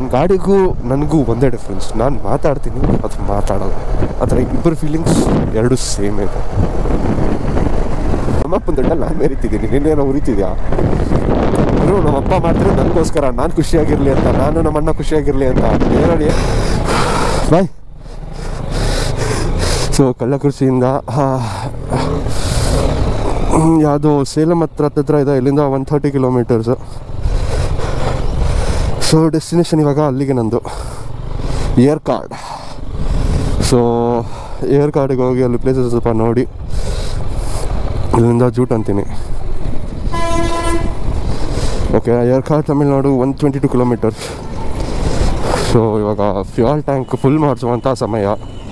ನನ್ನ ಗಾಡಿಗೂ ನನಗೂ ಒಂದೇ ಡಿಫ್ರೆನ್ಸ್ ನಾನು ಮಾತಾಡ್ತೀನಿ ಅದು ಮಾತಾಡೋದು ಆ ಥರ ಇಬ್ಬರು ಫೀಲಿಂಗ್ಸ್ ಎರಡು ಸೇಮ್ ಇದೆ ನಮ್ಮಪ್ಪನ ದಂಡ ನಾನು ಮೆರಿತಿದ್ದೀನಿ ನಿನ್ನೇನೋ ಉರಿತಿದ್ಯಾ ಇವರು ನಮ್ಮಪ್ಪ ಮಾಡ್ತಾರೆ ನನಗೋಸ್ಕರ ನಾನು ಖುಷಿಯಾಗಿರಲಿ ಅಂತ ನಾನು ನಮ್ಮಣ್ಣ ಖುಷಿಯಾಗಿರಲಿ ಅಂತ ಬೇರೆ ಬಾಯ್ ಸೊ ಕಳ್ಳಕುರ್ಚಿಯಿಂದ ಯಾವುದೋ ಸೇಲಂ ಹತ್ರ ಹತ್ರ ಇದೆ ಇಲ್ಲಿಂದ one thirty kilometres so destination ಇವಾಗ ಅಲ್ಲಿಗೆ ನಂದು ಏರ್ ಕಾರ್ಡ್ ಸೊ ಏರ್ ಕಾರ್ಡಿಗೆ ಹೋಗಿ ಅಲ್ಲಿ ಪ್ಲೇಸಸ್ ಸ್ವಲ್ಪ ನೋಡಿ ಇಲ್ಲಿಂದ ಜೂಟ್ ಅಂತೀನಿ okay Yercaud Tamil Nadu one twenty two kilometres so ಇವಾಗ ಫ್ಯೂಯಲ್ ಟ್ಯಾಂಕ್ ಫುಲ್ ಮಾಡಿಸುವಂಥ ಸಮಯ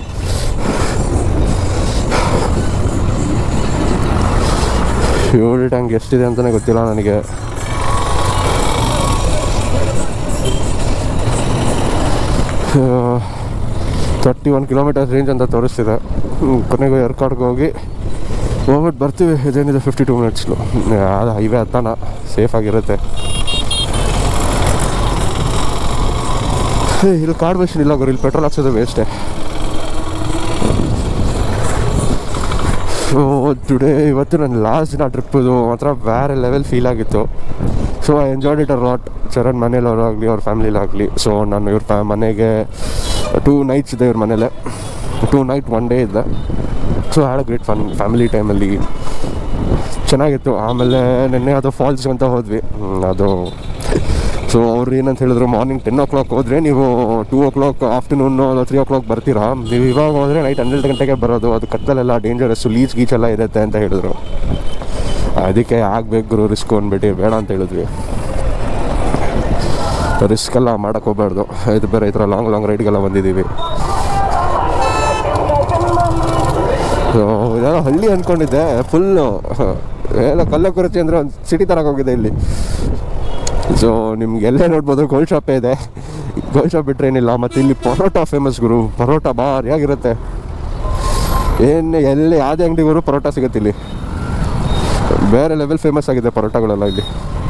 ಫ್ಯೂಲ್ ಟ್ಯಾಂಕ್ ಎಷ್ಟಿದೆ ಅಂತಲೇ ಗೊತ್ತಿಲ್ಲ ನನಗೆ ತರ್ಟಿ ಒನ್ ಕಿಲೋಮೀಟರ್ಸ್ ರೇಂಜ್ ಅಂತ ತೋರಿಸ್ತಿದೆ ಹ್ಮ್, ಕೊನೆಗೂ ಏರ್ಕಾಡ್ಗೆ ಹೋಗಿ ಹೋಗ್ಬಿಟ್ಟು ಬರ್ತೀವಿ ಇದೇನಿದೆ ಫಿಫ್ಟಿ ಟೂ ಮಿನಿಟ್ಸ್ಲು ಅದು ಹೈವೇ ಹತ್ತಾನ ಸೇಫ್ ಆಗಿರುತ್ತೆ ಹೇ, ಇಲ್ಲಿ ಕಾರ್ಡ್ ಮೆಷಿನ್ ಇಲ್ಲ ಗುರು ಇಲ್ಲಿ ಪೆಟ್ರೋಲ್ ಹಾಕ್ಸೋದು ವೇಸ್ಟೇ ಸೊ ಟುಡೇ ಇವತ್ತು ನನ್ನ ಲಾಸ್ಟ್ ದಿನ ಟ್ರಿಪ್ಪದು ಮಾತ್ರ ಬೇರೆ ಲೆವೆಲ್ ಫೀಲ್ ಆಗಿತ್ತು so I enjoyed it a lot Charan ಮನೇಲವರಾಗಲಿ ಅವ್ರ ಫ್ಯಾಮಿಲಿಲಾಗಲಿ ಸೊ ನಾನು ಇವ್ರ ಫ್ಯಾ ಮನೆಗೆ ಟೂ ನೈಟ್ಸ್ ಇದೆ ಇವ್ರ ಮನೇಲೆ ಟೂ ನೈಟ್ ಒನ್ ಡೇ ಇದ್ದೆ so had a great fun family ಟೈಮಲ್ಲಿ ಚೆನ್ನಾಗಿತ್ತು ಆಮೇಲೆ ನಿನ್ನೆ ಅದು ಫಾಲ್ಸ್ ಅಂತ ಹೋದ್ವಿ ಹ್ಮ್, ಅದು ಸೊ ಅವ್ರು ಏನಂತ ಹೇಳಿದ್ರು ಮಾರ್ನಿಂಗ್ ಟೆನ್ ಓ ಕ್ಲಾಕ್ ಹೋದರೆ ನೀವು two o'clock afternoon three o'clock ಬರ್ತೀರಾ ನೀವು ಇವಾಗ ಹೋದರೆ ನೈಟ್ ಹನ್ನೆರಡು ಗಂಟೆಗೆ ಬರೋದು ಅದು ಕತ್ತಲೆಲ್ಲ ಡೇಂಜರಸ್ಸು ಲೀಚ್ ಗೀಚ್ ಎಲ್ಲ ಇರುತ್ತೆ ಅಂತ ಹೇಳಿದ್ರು ಅದಕ್ಕೆ ಆಗ್ಬೇಕು ಗುರು ರಿಸ್ಕ್ ಅಂದ್ಬಿಟ್ಟು ಬೇಡ ಅಂತ ಹೇಳಿದ್ವಿ ರಿಸ್ಕ್ ಎಲ್ಲ ಮಾಡೋಕ್ಕೆ ಹೋಗ್ಬಾರ್ದು ಇದು ಬೇರೆ ಈ ಥರ ಲಾಂಗ್ ಲಾಂಗ್ ರೈಡ್ಗೆಲ್ಲ ಬಂದಿದ್ದೀವಿ ಸೊ ಇದೆಲ್ಲ ಹಳ್ಳಿ ಅಂದ್ಕೊಂಡಿದ್ದೆ ಫುಲ್ಲು ಎಲ್ಲ ಕಲ್ಲಕುರಚಿ ಅಂದರೆ ಒಂದು ಸಿಟಿ ಥರ ಹೋಗಿದೆ ಇಲ್ಲಿ ಸೊ ನಿಮ್ಗೆ ಎಲ್ಲೇ ನೋಡ್ಬೋದು ಗೋಲ್ಡ್ ಶಾಪೇ ಇದೆ ಗೋಲ್ಡ್ ಶಾಪ್ ಬಿಟ್ಟರೆ ಏನಿಲ್ಲ ಮತ್ತು ಇಲ್ಲಿ ಪರೋಟ ಫೇಮಸ್ ಗುರು ಪರೋಟ ಭಾರಿಯಾಗಿರುತ್ತೆ ಏನು ಎಲ್ಲಿ ಯಾವುದೇ ಅಂಗಡಿಗೂ ಪರೋಟ ಸಿಗುತ್ತೆ ಇಲ್ಲಿ ಬೇರೆ ಲೆವೆಲ್ ಫೇಮಸ್ ಆಗಿದೆ ಪರೋಟಗಳೆಲ್ಲ ಇಲ್ಲಿ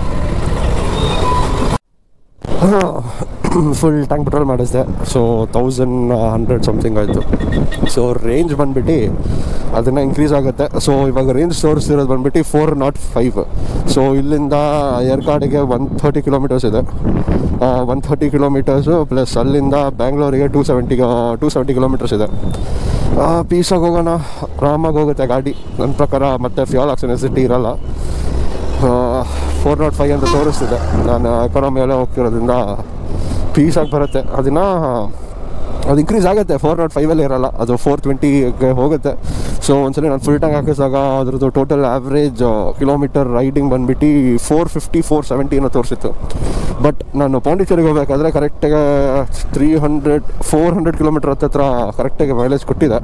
ಫುಲ್ ಟ್ಯಾಂಕ್ ಪೆಟ್ರೋಲ್ ಮಾಡಿಸಿದೆ ಸೊ ತೌಸಂಡ್ ಹಂಡ್ರೆಡ್ ಸಮಥಿಂಗ್ ಆಯಿತು ಸೊ ರೇಂಜ್ ಬಂದ್ಬಿಟ್ಟು ಅದನ್ನು ಇನ್ಕ್ರೀಸ್ ಆಗುತ್ತೆ ಸೊ ಇವಾಗ ರೇಂಜ್ ತೋರಿಸ್ತಿರೋದು ಬಂದ್ಬಿಟ್ಟು ಫೋರ್ ನಾಟ್ ಫೈವ್ ಸೊ ಇಲ್ಲಿಂದ ಏರ್ಕಾಡಿಗೆ ಒನ್ ಥರ್ಟಿ ಕಿಲೋಮೀಟರ್ಸ್ ಇದೆ ಒನ್ ಥರ್ಟಿ ಕಿಲೋಮೀಟರ್ಸು ಪ್ಲಸ್ ಅಲ್ಲಿಂದ ಬ್ಯಾಂಗ್ಳೂರಿಗೆ two seventy two seventy kilometres ಇದೆ ಪೀಸಾಗಿ ಹೋಗೋಣ ಆರಾಮಾಗಿ ಹೋಗುತ್ತೆ ಗಾಡಿ ನನ್ನ ಪ್ರಕಾರ ಮತ್ತೆ ಫ್ಯೂಲ್ ಹಾಕ್ಸೋ ನೆಸಿಟಿ ಇರಲ್ಲ ಫೋರ್ ನಾಟ್ ಫೈವ್ ಅಂತ ತೋರಿಸ್ತಿದೆ ನಾನು ಎಕಾನಮಿ ಎಲ್ಲ ಹೋಗ್ತಿರೋದ್ರಿಂದ ಪೀಸಾಗಿ ಬರುತ್ತೆ ಅದನ್ನು ಅದು ಇನ್ಕ್ರೀಸ್ ಆಗುತ್ತೆ ಫೋರ್ ನಾಟ್ ಫೈವಲ್ಲಿ ಇರಲ್ಲ ಅದು ಫೋರ್ ಟ್ವೆಂಟಿಗೆ ಹೋಗುತ್ತೆ ಸೊ ಒಂದ್ಸಲ ನಾನು ಫುಲ್ ಟ್ಯಾಂಕ್ ಹಾಕಿಸಿದಾಗ ಅದ್ರದ್ದು ಟೋಟಲ್ ಆವ್ರೇಜ್ ಕಿಲೋಮೀಟರ್ ರೈಡಿಂಗ್ ಬಂದ್ಬಿಟ್ಟು ಫೋರ್ ಫಿಫ್ಟಿ ಫೋರ್ ಸೆವೆಂಟಿ ಏನೋ ತೋರಿಸಿತ್ತು ಬಟ್ ನಾನು ಪಾಂಡಿಚೇರಿಗೆ ಹೋಗ್ಬೇಕಾದ್ರೆ ಕರೆಕ್ಟಾಗಿ three hundred four hundred kilometre ಹತ್ತತ್ರ ಕರೆಕ್ಟಾಗಿ ಮೈಲೇಜ್ ಕೊಟ್ಟಿದೆ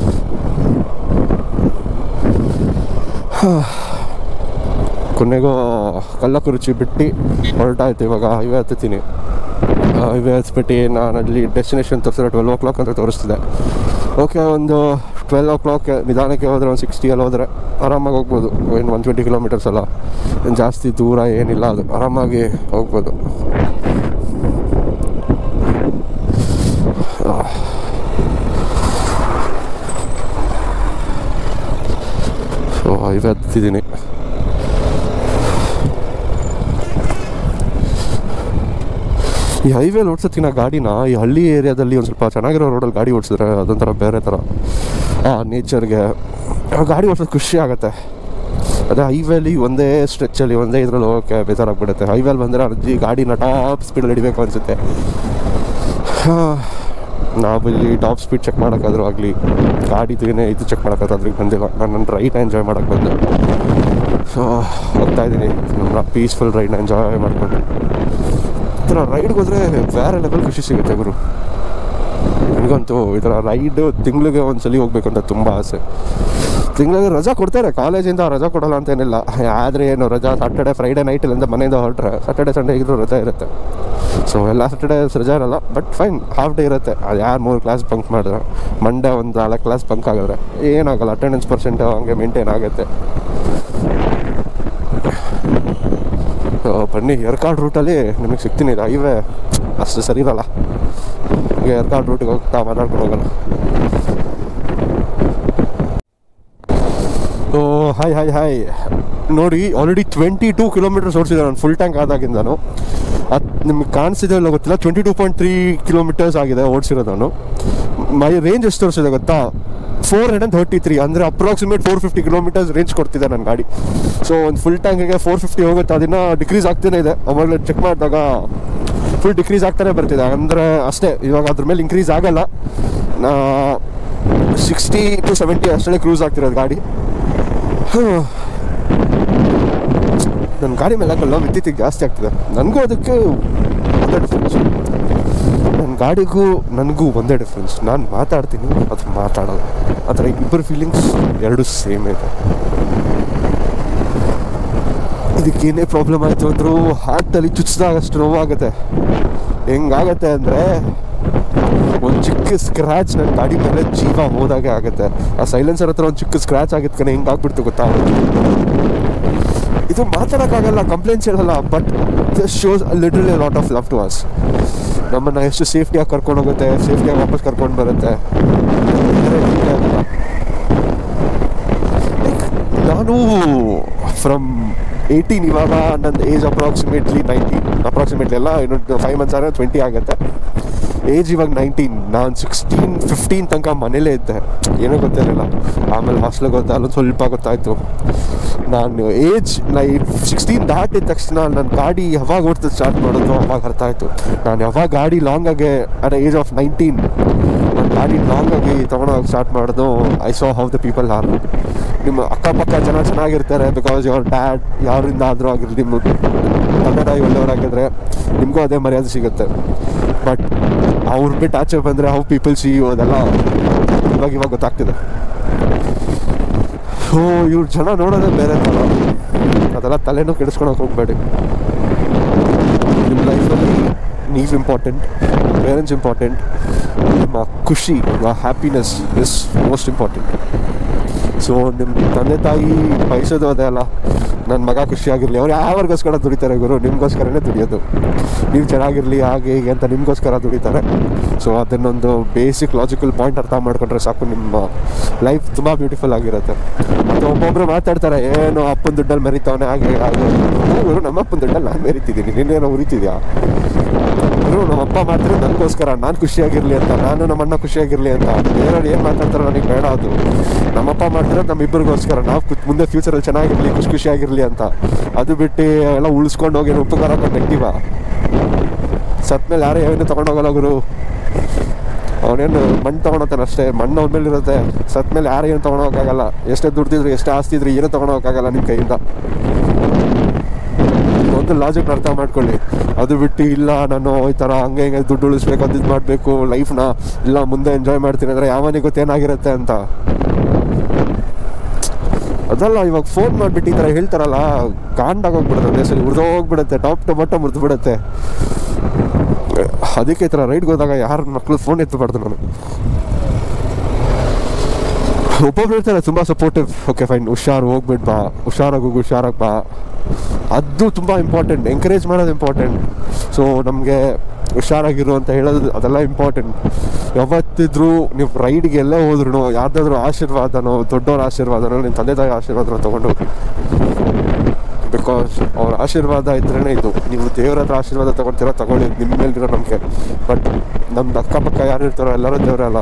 ಕೊನೆಗೂ ಕಲ್ಲಕುರುಚಿ ಬಿಟ್ಟು ಹೊರಟಾಯ್ತು ಇವಾಗ ಹೈವೇ ಹತ್ತೀನಿ ಹೈವೇ ಹತ್ಬಿಟ್ಟು ನಾನು ಅಲ್ಲಿ ಡೆಸ್ಟಿನೇಷನ್ ತೋರಿಸಿದ್ರೆ ಟ್ವೆಲ್ ಓ ಕ್ಲಾಕ್ ಅಂತ ತೋರಿಸ್ತಿದೆ ಓಕೆ ಒಂದು ಟ್ವೆಲ್ ಓ ಕ್ಲಾಕ್ ನಿಧಾನಕ್ಕೆ ಹೋದರೆ ಒಂದು ಸಿಕ್ಸ್ಟಿಯಲ್ಲಿ ಹೋದರೆ ಆರಾಮಾಗಿ ಹೋಗ್ಬೋದು ಏನು ಒನ್ ಟ್ವೆಂಟಿ ಕಿಲೋಮೀಟರ್ಸ್ ಅಲ್ಲ ಏನು ಜಾಸ್ತಿ ದೂರ ಏನಿಲ್ಲ ಅದು ಆರಾಮಾಗಿ ಹೋಗ್ಬೋದು ಸೊ ಹೈವೇ ಹತ್ತಿದ್ದೀನಿ ಈ ಹೈವೇಲಿ ಓಡಿಸೋದಕ್ಕಿಂತ ಗಾಡಿನ ಈ ಹಳ್ಳಿ ಏರಿಯಾದಲ್ಲಿ ಒಂದು ಸ್ವಲ್ಪ ಚೆನ್ನಾಗಿರೋ ರೋಡಲ್ಲಿ ಗಾಡಿ ಓಡಿಸಿದ್ರೆ ಅದೊಂಥರ ಬೇರೆ ಥರ ಆ ನೇಚರ್ಗೆ ಆ ಗಾಡಿ ಓಡಿಸೋದು ಖುಷಿ ಆಗುತ್ತೆ ಅದೇ ಹೈವೇಲಿ ಒಂದೇ ಸ್ಟ್ರೆಚ್ಚಲ್ಲಿ ಒಂದೇ ಇದ್ರಲ್ಲಿ ಹೋಗೋಕ್ಕೆ ಬೇಜಾರಾಗ್ಬಿಡುತ್ತೆ ಹೈವೇಲಿ ಬಂದರೆ ಅಜ್ಜಿ ಗಾಡಿನ ಟಾಪ್ ಸ್ಪೀಡಲ್ಲಿ ಹಿಡಿಬೇಕು ಅನಿಸುತ್ತೆ ನಾವಿಲ್ಲಿ ಟಾಪ್ ಸ್ಪೀಡ್ ಚೆಕ್ ಮಾಡೋಕ್ಕಾದ್ರೂ ಆಗಲಿ ಗಾಡಿದು ಏನೇ ಇದು ಚೆಕ್ ಮಾಡೋಕ್ಕಾದ್ರೂ ಬಂದಿಲ್ಲ ನಾನು ನನ್ನ ರೈಟ್ ಎಂಜಾಯ್ ಮಾಡೋಕ್ಕೆ ಬಂದೆ ಸೊ ಹೋಗ್ತಾ ಇದ್ದೀನಿ ನಮ್ಮ ಪೀಸ್ಫುಲ್ ರೈಡ್ನ ಎಂಜಾಯ್ ಮಾಡಿಕೊಂಡು ಈ ಥರ ರೈಡ್ಗೆ ಹೋದರೆ ಬೇರೆ ಲೆವೆಲ್ ಖುಷಿ ಸಿಗುತ್ತೆ ಗುರು ನನಗಂತೂ ಈ ಥರ ರೈಡು ತಿಂಗಳಿಗೆ ಒಂದ್ಸಲಿ ಹೋಗ್ಬೇಕು ಅಂತ ತುಂಬ ಆಸೆ ತಿಂಗಳಿಗೆ ರಜಾ ಕೊಡ್ತಾರೆ ಕಾಲೇಜಿಂದ ರಜಾ ಕೊಡಲ್ಲ ಅಂತ ಏನಿಲ್ಲ ಆದರೆ ಏನು ರಜಾ ಸಾಟರ್ಡೆ ಫ್ರೈಡೆ ನೈಟ್ ಇಲ್ಲಿಂದ ಮನೆಯಿಂದ ಹೊರಟ್ರೆ ಸಾಟರ್ಡೆ ಸಂಡೇ ಇದ್ರೂ ರಜಾ ಇರುತ್ತೆ ಸೊ ಎಲ್ಲ ಸಾಟರ್ಡೇಸ್ ರಜಾ ಇರಲ್ಲ ಬಟ್ ಫೈನ್ ಹಾಫ್ ಡೇ ಇರುತ್ತೆ ಅದು ಯಾರು ಮೂರು ಕ್ಲಾಸ್ ಬಂಕ್ ಮಾಡಿದ್ರೆ ಮಂಡೇ ಒಂದು ನಾಲ್ಕು ಕ್ಲಾಸ್ ಬಂಕ್ ಆಗಿದ್ರೆ ಏನಾಗಲ್ಲ ಅಟೆಂಡೆನ್ಸ್ ಪರ್ಸೆಂಟ್ ಹಂಗೆ ಮೇಂಟೈನ್ ಆಗುತ್ತೆ ಸೊ ಬನ್ನಿ ಏರ್ಕಾಡ್ ರೂಟಲ್ಲಿ ನಿಮಗೆ ಸಿಗ್ತೀನಿ ಇದು ಹೈವೇ ಅಷ್ಟು ಸರಿ ಇರಲ್ಲ ಏರ್ಕಾಡ್ ರೂಟಿಗೆ ಹೋಗ್ತಾ ಮಾತಾಡ್ಕೊಂಡು ಹೋಗಲ್ಲ ಓ ಹಾಯ್ ಹಾಯ್ ಹಾಯ್ ನೋಡಿ ಆಲ್ರೆಡಿ ಟ್ವೆಂಟಿ ಟೂ ಕಿಲೋಮೀಟರ್ಸ್ ಓಡಿಸಿದೆ ನಾನು ಫುಲ್ ಟ್ಯಾಂಕ್ ಆದಾಗಿಂದನು ಅದು ನಿಮ್ಗೆ ಕಾಣಿಸಿದೆ ಇಲ್ಲ ಗೊತ್ತಿಲ್ಲ twenty two point three kilometres ಆಗಿದೆ ಓಡಿಸಿರೋದು ನಾನು ಮೈ ರೇಂಜ್ ಎಷ್ಟು ತೋರಿಸಿದೆ ಗೊತ್ತಾ four hundred and thirty three ಅಂದರೆ approximate four fifty kilometres range ಕೊಡ್ತಿದೆ ನನ್ನ ಗಾಡಿ ಸೊ ಒಂದು ಫುಲ್ ಟ್ಯಾಂಕಿಗೆ ಫೋರ್ ಫಿಫ್ಟಿ ಹೋಗುತ್ತೆ ಅದನ್ನು ಡಿಕ್ರೀಸ್ ಆಗ್ತಾನೆ ಇದೆ ಅವಾಗಲೇ ಚೆಕ್ ಮಾಡಿದಾಗ ಫುಲ್ ಡಿಕ್ರೀಸ್ ಆಗ್ತಾನೆ ಬರ್ತಿದೆ ಅಂದರೆ ಅಷ್ಟೇ ಇವಾಗ ಅದ್ರ ಮೇಲೆ ಇನ್ಕ್ರೀಸ್ ಆಗಲ್ಲ ಸಿಕ್ಸ್ಟಿ ಟು ಸೆವೆಂಟಿ ಅಷ್ಟೇ ಕ್ರೂಸ್ ಆಗ್ತಿರೋದು ಗಾಡಿ ನನ್ನ ಗಾಡಿ ಮೇಲೆ ಹಾಕಲ್ಲ ವಿದ್ಯುತ್ತಿಗೆ ಜಾಸ್ತಿ ಆಗ್ತಿದೆ ನನಗೂ ಅದಕ್ಕೆ ಒಂದೇ ಡಿಫ್ರೆನ್ಸ್ ನನ್ನ ಗಾಡಿಗೂ ನನಗೂ ಒಂದೇ ಡಿಫ್ರೆನ್ಸ್ ನಾನು ಮಾತಾಡ್ತೀನಿ ಅದು ಮಾತಾಡೋದು ಆ ಥರ ಇಬ್ಬರು ಫೀಲಿಂಗ್ಸ್ ಎರಡು ಸೇಮ್ ಇದೆ ಇದಕ್ಕೇನೇ ಪ್ರಾಬ್ಲಮ್ ಆಯಿತು ಅಂದರೂ ಹಾರ್ಟಲ್ಲಿ ಚುಚ್ಚಿದಾಗ ಅಷ್ಟು ನೋವಾಗುತ್ತೆ ಹೆಂಗಾಗತ್ತೆ ಅಂದರೆ ಒಂದು ಚಿಕ್ಕ ಸ್ಕ್ರ್ಯಾಚ್ ನನ್ನ ಗಾಡಿ ಮೇಲೆ ಜೀವ ಹೋದಾಗೆ ಆಗುತ್ತೆ ಆ ಸೈಲೆನ್ಸರ್ ಹತ್ರ ಒಂದು ಚಿಕ್ಕ ಸ್ಕ್ರ್ಯಾಚ್ ಆಗಿತ್ತು ಕಣೆ ಹೆಂಗಾಗ್ಬಿಡ್ತು ಗೊತ್ತಾ ಇದು ಮಾತಾಡೋಕ್ಕಾಗಲ್ಲ ಕಂಪ್ಲೇಂಟ್ಸ್ ಹೇಳಲ್ಲ but this shows literally lot of love to us ನಮ್ಮನ್ನು ಎಷ್ಟು ಸೇಫ್ಟಿಯಾಗಿ ಕರ್ಕೊಂಡು ಹೋಗುತ್ತೆ ಸೇಫ್ಟಿಯಾಗಿ ವಾಪಸ್ ಕರ್ಕೊಂಡು ಬರುತ್ತೆ ನಾನು ಫ್ರಮ್ ಏಯ್ಟೀನ್ ಇವಾಗ ನನ್ನ ಏಜ್ ಅಪ್ರಾಕ್ಸಿಮೇಟ್ಲಿ ನೈನ್ಟೀನ್ ಅಪ್ರಾಕ್ಸಿಮೇಟ್ಲಿ ಎಲ್ಲ ಇನ್ನೊಂದು ಫೈವ್ ಮಂತ್ಸ್ ಆದರೆ ಟ್ವೆಂಟಿ ಆಗುತ್ತೆ ಏಜ್ ಇವಾಗ ನೈನ್ಟೀನ್ ನಾನು ಸಿಕ್ಸ್ಟೀನ್ ಫಿಫ್ಟೀನ್ ತನಕ ಮನೇಲೇ ಇದ್ದೆ ಏನೂ ಗೊತ್ತಿರಲಿಲ್ಲ ಆಮೇಲೆ ಹಾಸ್ಟ್ಲಿಗೆ ಹೋದ ಅಲ್ಲೊಂದು ಸ್ವಲ್ಪ ಗೊತ್ತಾಯಿತು ನಾನು ಏಜ್ ನೈ ಸಿಕ್ಸ್ಟೀನ್ ದಾಟಿದ ತಕ್ಷಣ ನನ್ನ ಗಾಡಿ ಯಾವಾಗ ಓಡ್ತದೆ ಸ್ಟಾರ್ಟ್ ಮಾಡೋದು ಅವಾಗ ಅರ್ಥ ಆಯಿತು ನಾನು ಯಾವಾಗ ಗಾಡಿ ಲಾಂಗಾಗೆ ಅಟ್ ಏಜ್ ಆಫ್ ನೈನ್ಟೀನ್ ನನ್ನ ಗಾಡಿ ಲಾಂಗಾಗಿ ತೊಗೊಂಡೋಗಿ ಸ್ಟಾರ್ಟ್ ಮಾಡೋದು I saw how the people are ನಿಮ್ಮ ಅಕ್ಕಪಕ್ಕ ಜನ ಚೆನ್ನಾಗಿರ್ತಾರೆ ಬಿಕಾಸ್ ಯುವರ್ ಡ್ಯಾಡ್ ಯಾರಿಂದ ಆದರೂ ಆಗಿರಲಿ ನಿಮ್ಮ ತಂದೆ ತಾಯಿ ಒಳ್ಳೆಯವರಾಗಿದ್ರೆ ನಿಮಗೂ ಅದೇ ಮರ್ಯಾದೆ ಸಿಗುತ್ತೆ ಬಟ್ ಅವ್ರು ಬಿಟ್ಟು ಆಚೆ ಬಂದರೆ ಹೌ ಪೀಪಲ್ ಸಿ ಯು ಅದೆಲ್ಲ ಇವಾಗ ಇವಾಗ ಗೊತ್ತಾಗ್ತಿದೆ ಸೊ ಇವ್ರ ಜನ ನೋಡೋದೇ ಬೇರೆ ಥರ ಅದೆಲ್ಲ ತಲೆನೂ ಕೆಡಿಸ್ಕೊಳಕ್ಕೆ ಹೋಗ್ಬೇಡಿ ನಿಮ್ಮ ಲೈಫಲ್ಲಿ ನೀವು ಇಂಪಾರ್ಟೆಂಟ್ ಪೇರೆಂಟ್ಸ್ ಇಂಪಾರ್ಟೆಂಟ್ ನಿಮ್ಮ ಖುಷಿ happiness is most important so ನಿಮ್ಮ ತಂದೆ ತಾಯಿ ಬಯಸೋದು ಅದೇ ಅಲ್ಲ ನನ್ನ ಮಗ ಖುಷಿಯಾಗಿರಲಿ ಅವ್ರು ಯಾವಾರಿಗೋಸ್ಕರ ದುಡಿತಾರೆ ಗುರು ನಿಮಗೋಸ್ಕರನೇ ದುಡಿಯೋದು ನೀವು ಚೆನ್ನಾಗಿರಲಿ ಹಾಗೆ ಹೀಗೆ ಅಂತ ನಿಮಗೋಸ್ಕರ ದುಡಿತಾರೆ ಸೊ ಅದನ್ನೊಂದು ಬೇಸಿಕ್ ಲಾಜಿಕಲ್ ಪಾಯಿಂಟ್ ಅರ್ಥ ಮಾಡ್ಕೊಂಡ್ರೆ ಸಾಕು ನಿಮ್ಮ ಲೈಫ್ ತುಂಬ ಬ್ಯೂಟಿಫುಲ್ ಆಗಿರುತ್ತೆ ಮತ್ತು ಒಬ್ಬೊಬ್ಬರು ಮಾತಾಡ್ತಾರೆ ಏನು ಅಪ್ಪನ ದುಡ್ಡಲ್ಲಿ ಮೆರಿತವನೆ ಹಾಗೆ ಹಾಗೆ ಗುರು ನಮ್ಮ ಅಪ್ಪನ ದುಡ್ಡಲ್ಲಿ ನಾನು ಮೆರಿತಿದ್ದೀನಿ ನಿನ್ನೇನೋ ಉರಿತಿದ್ಯಾ ಗುರು ನಮ್ಮ ಅಪ್ಪ ಮಾಡ್ತಾರೆ ನನಗೋಸ್ಕರ ನಾನು ಖುಷಿಯಾಗಿರಲಿ ಅಂತ ನಾನು ನಮ್ಮ ಅಣ್ಣ ಖುಷಿಯಾಗಿರಲಿ ಅಂತ ಬೇರೆಯವ್ರು ಏನು ಮಾತಾಡ್ತಾರೋ ನನಗೆ ಬೇಡ ಅದು ನಮ್ಮಪ್ಪ ಮಾಡ್ತಾರೆ ನಮ್ಮಿಬ್ಬರಿಗೋಸ್ಕರ ನಾವು ಕು- ಮುಂದೆ ಫ್ಯೂಚರಲ್ಲಿ ಚೆನ್ನಾಗಿರಲಿ ಖುಷಿ ಖುಷಿಯಾಗಿರಲಿ ಅಂತ ಅದು ಬಿಟ್ಟು ಎಲ್ಲ ಉಳಿಸ್ಕೊಂಡು ಹೋಗಿ ಏನು ಉಪಕಾರ ಹಾಕೊಂಡು ನೆಗ್ತೀವ ಸತ್ಮೇಲೆ ಯಾರೇ ಏನು ತೊಗೊಂಡೋಗಲ್ಲ ಗುರು ಅವನೇನು ಮಣ್ಣು ತೊಗೊಂಡೋಗ್ತಾನೆ ಅಷ್ಟೇ ಮಣ್ಣು ಅವನ ಮೇಲೆ ಇರುತ್ತೆ ಸತ್ಮೇಲೆ ಯಾರು ಏನು ತೊಗೊಂಡೋಗಕ್ಕಾಗಲ್ಲ ಎಷ್ಟೇ ದುಡ್ದಿದ್ರು ಎಷ್ಟೇ ಆಸ್ತಿ ಇದ್ರು ಏನೂ ತೊಗೊಂಡೋಗಕ್ಕಾಗಲ್ಲ ನಿಮ್ಮ ಕೈಯಿಂದ ಒಂದು ಲಾಜಿಕ್ ಅರ್ಥ ಮಾಡ್ಕೊಳ್ಳಿ ಅದು ಬಿಟ್ಟು ಇಲ್ಲ ನಾನು ಈ ಥರ ಹಂಗೆ ಹಿಂಗೆ ದುಡ್ಡು ಉಳಿಸ್ಬೇಕು ಅದು ಇದು ಮಾಡಬೇಕು ಲೈಫ್ನ ಇಲ್ಲ ಮುಂದೆ ಎಂಜಾಯ್ ಮಾಡ್ತೀನಿ ಅಂದರೆ ಯಾವನಿಗೆ ಗೊತ್ತೇನಾಗಿರುತ್ತೆ ಅಂತ ಅದಲ್ಲ ಇವಾಗ ಫೋನ್ ಮಾಡಿಬಿಟ್ಟು ಈ ಥರ ಹೇಳ್ತಾರಲ್ಲ ಕಾಂಡಾಗೋಗ್ಬಿಡುತ್ತೆ ಅದೇ ಸರಿ ಉರಿದೋಗ್ಬಿಡುತ್ತೆ ಟಾಪ್ ಟು ಬಟ್ಟ ಮುರಿದು ಬಿಡುತ್ತೆ ಅದಕ್ಕೆ ಈ ಥರ ರೈಡ್ಗೆ ಹೋದಾಗ ಯಾರ ಮಕ್ಕಳು ಫೋನ್ ಎತ್ತಬಾರ್ದು ನಾನು ಒಬ್ಬೊಬ್ರು ಇರ್ತಾರೆ ತುಂಬ ಸಪೋರ್ಟಿವ್ ಓಕೆ ಫೈನ್ ಹುಷಾರು ಹೋಗ್ಬಿಟ್ಟು ಬಾ ಹುಷಾರಾಗಿ ಹೋಗು ಹುಷಾರಾಗಿ ಬಾ ಅದು ತುಂಬ ಇಂಪಾರ್ಟೆಂಟ್ ಎಂಕರೇಜ್ ಮಾಡೋದು ಇಂಪಾರ್ಟೆಂಟ್ ಸೊ ನಮಗೆ ಹುಷಾರಾಗಿರು ಅಂತ ಹೇಳೋದು ಅದೆಲ್ಲ ಇಂಪಾರ್ಟೆಂಟ್ ಯಾವತ್ತಿದ್ರೂ ನೀವು ರೈಡ್ಗೆ ಎಲ್ಲೇ ಹೋದ್ರೂ ಯಾರ್ದಾದ್ರೂ ಆಶೀರ್ವಾದನೋ ದೊಡ್ಡವ್ರ ಆಶೀರ್ವಾದನೋ ನಿಮ್ಮ ತಂದೆ ತಾಯಿ ಆಶೀರ್ವಾದನೋ ತೊಗೊಂಡು ಹೋಗಿ ಬಿಕಾಸ್ ಅವ್ರ ಆಶೀರ್ವಾದ ಇದ್ರೇ ಇದು ನೀವು ದೇವ್ರ ಹತ್ರ ಆಶೀರ್ವಾದ ತೊಗೊಳ್ತೀರೋ ತಗೊಳ್ಳಿ ನಿಮ್ಮ ಮೇಲಿರೋ ನಂಬಿಕೆ ಬಟ್ ನಮ್ದು ಅಕ್ಕಪಕ್ಕ ಯಾರು ಇರ್ತಾರೋ ಎಲ್ಲರೂ ದೇವರೇ ಅಲ್ಲ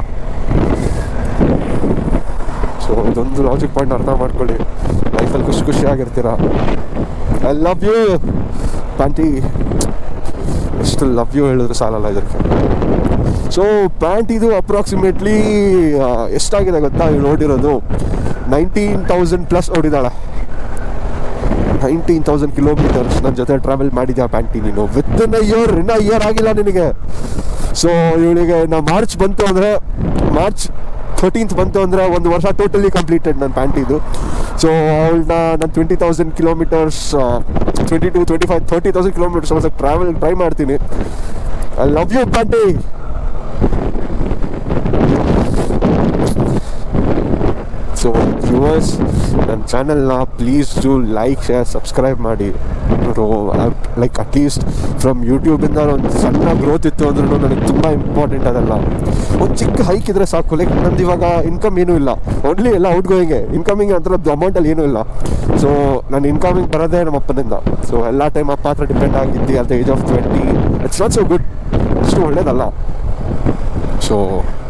ಸೊ ಇದೊಂದು ಲಾಜಿಕ್ ಪಾಯಿಂಟ್ ಅರ್ಥ ಮಾಡ್ಕೊಳ್ಳಿ ಲೈಫಲ್ಲಿ ಖುಷಿ ಖುಷಿಯಾಗಿರ್ತೀರ ಐ ಲವ್ ಯು ಪ್ಯಾಂಟಿ ಎಷ್ಟು ಲವ್ ಯು ಹೇಳಿದ್ರು ಸಾಲಲ್ಲ ಇದಕ್ಕೆ ಸೊ ಪ್ಯಾಂಟ್ ಇದು ಅಪ್ರಾಕ್ಸಿಮೇಟ್ಲಿ ಎಷ್ಟಾಗಿದೆ ಗೊತ್ತಾ ನೀವು ನೋಡಿರೋದು ನೈನ್ಟೀನ್ ತೌಸಂಡ್ ಪ್ಲಸ್ ಓಡಿದಾಳೆ ನೈನ್ಟೀನ್ ತೌಸಂಡ್ ಕಿಲೋಮೀಟರ್ಸ್ ನನ್ನ ಜೊತೆ ಟ್ರಾವೆಲ್ ಮಾಡಿದ್ಯಾ ಪ್ಯಾಂಟಿ ನೀನು ವಿತ್ ಇನ್ ಇಯರ್ ಇನ್ನ ಇಯರ್ ಆಗಿಲ್ಲ ನಿನಗೆ ಸೊ ಇವಳಿಗೆ ನಾ ಮಾರ್ಚ್ ಬಂತು ಅಂದರೆ ಮಾರ್ಚ್ ಥರ್ಟೀನ್ತ್ ಬಂತು ಅಂದರೆ ಒಂದು ವರ್ಷ ಟೋಟಲಿ ಕಂಪ್ಲೀಟೆಡ್ ನನ್ನ ಪ್ಯಾಂಟಿದು ಸೊ ಅವಳನ್ನ ನಾನು twenty thousand kilometres twenty to twenty five thirty thousand kilometres ಒಂದು ಟ್ರಾವೆಲ್ ಟ್ರೈ ಮಾಡ್ತೀನಿ ಐ ಲವ್ ಯು ಪ್ಯಾಂಟಿ ಸೊ ಸೊ ವ್ಯೂವರ್ಸ್ ನನ್ನ ಚಾನಲ್ನ please do like share subscribe ಮಾಡಿ ಲೈಕ್ ಅಟ್ಲೀಸ್ಟ್ ಫ್ರಮ್ ಯೂಟ್ಯೂಬಿಂದ ಒಂದು ಸಣ್ಣ ಗ್ರೋತ್ ಇತ್ತು ಅಂದ್ರೂ ನನಗೆ ತುಂಬ ಇಂಪಾರ್ಟೆಂಟ್ ಅದಲ್ಲ ಒಂದು ಚಿಕ್ಕ ಹೈಕ್ ಇದ್ರೆ ಸಾಕು ಲೈಕ್ ನಂದು ಇವಾಗ ಇನ್ಕಮ್ ಏನೂ ಇಲ್ಲ ಓನ್ಲಿ ಎಲ್ಲ ಔಟ್ ಗೋಯಿಂಗೆ ಇನ್ಕಮಿಂಗ್ ಅಂತ ಅಮೌಂಟಲ್ಲಿ ಏನೂ ಇಲ್ಲ ಸೊ ನಾನು ಇನ್ಕಮಿಂಗ್ ಬರೋದೇ ನಮ್ಮ ಅಪ್ಪನಿಂದ ಸೊ ಎಲ್ಲ ಟೈಮ್ ಅಪ್ಪ ಹತ್ರ ಡಿಪೆಂಡ್ ಆಗಿದ್ದಿ at the age of twenty it's not so good ಅಷ್ಟು ಒಳ್ಳೇದಲ್ಲ ಸೊ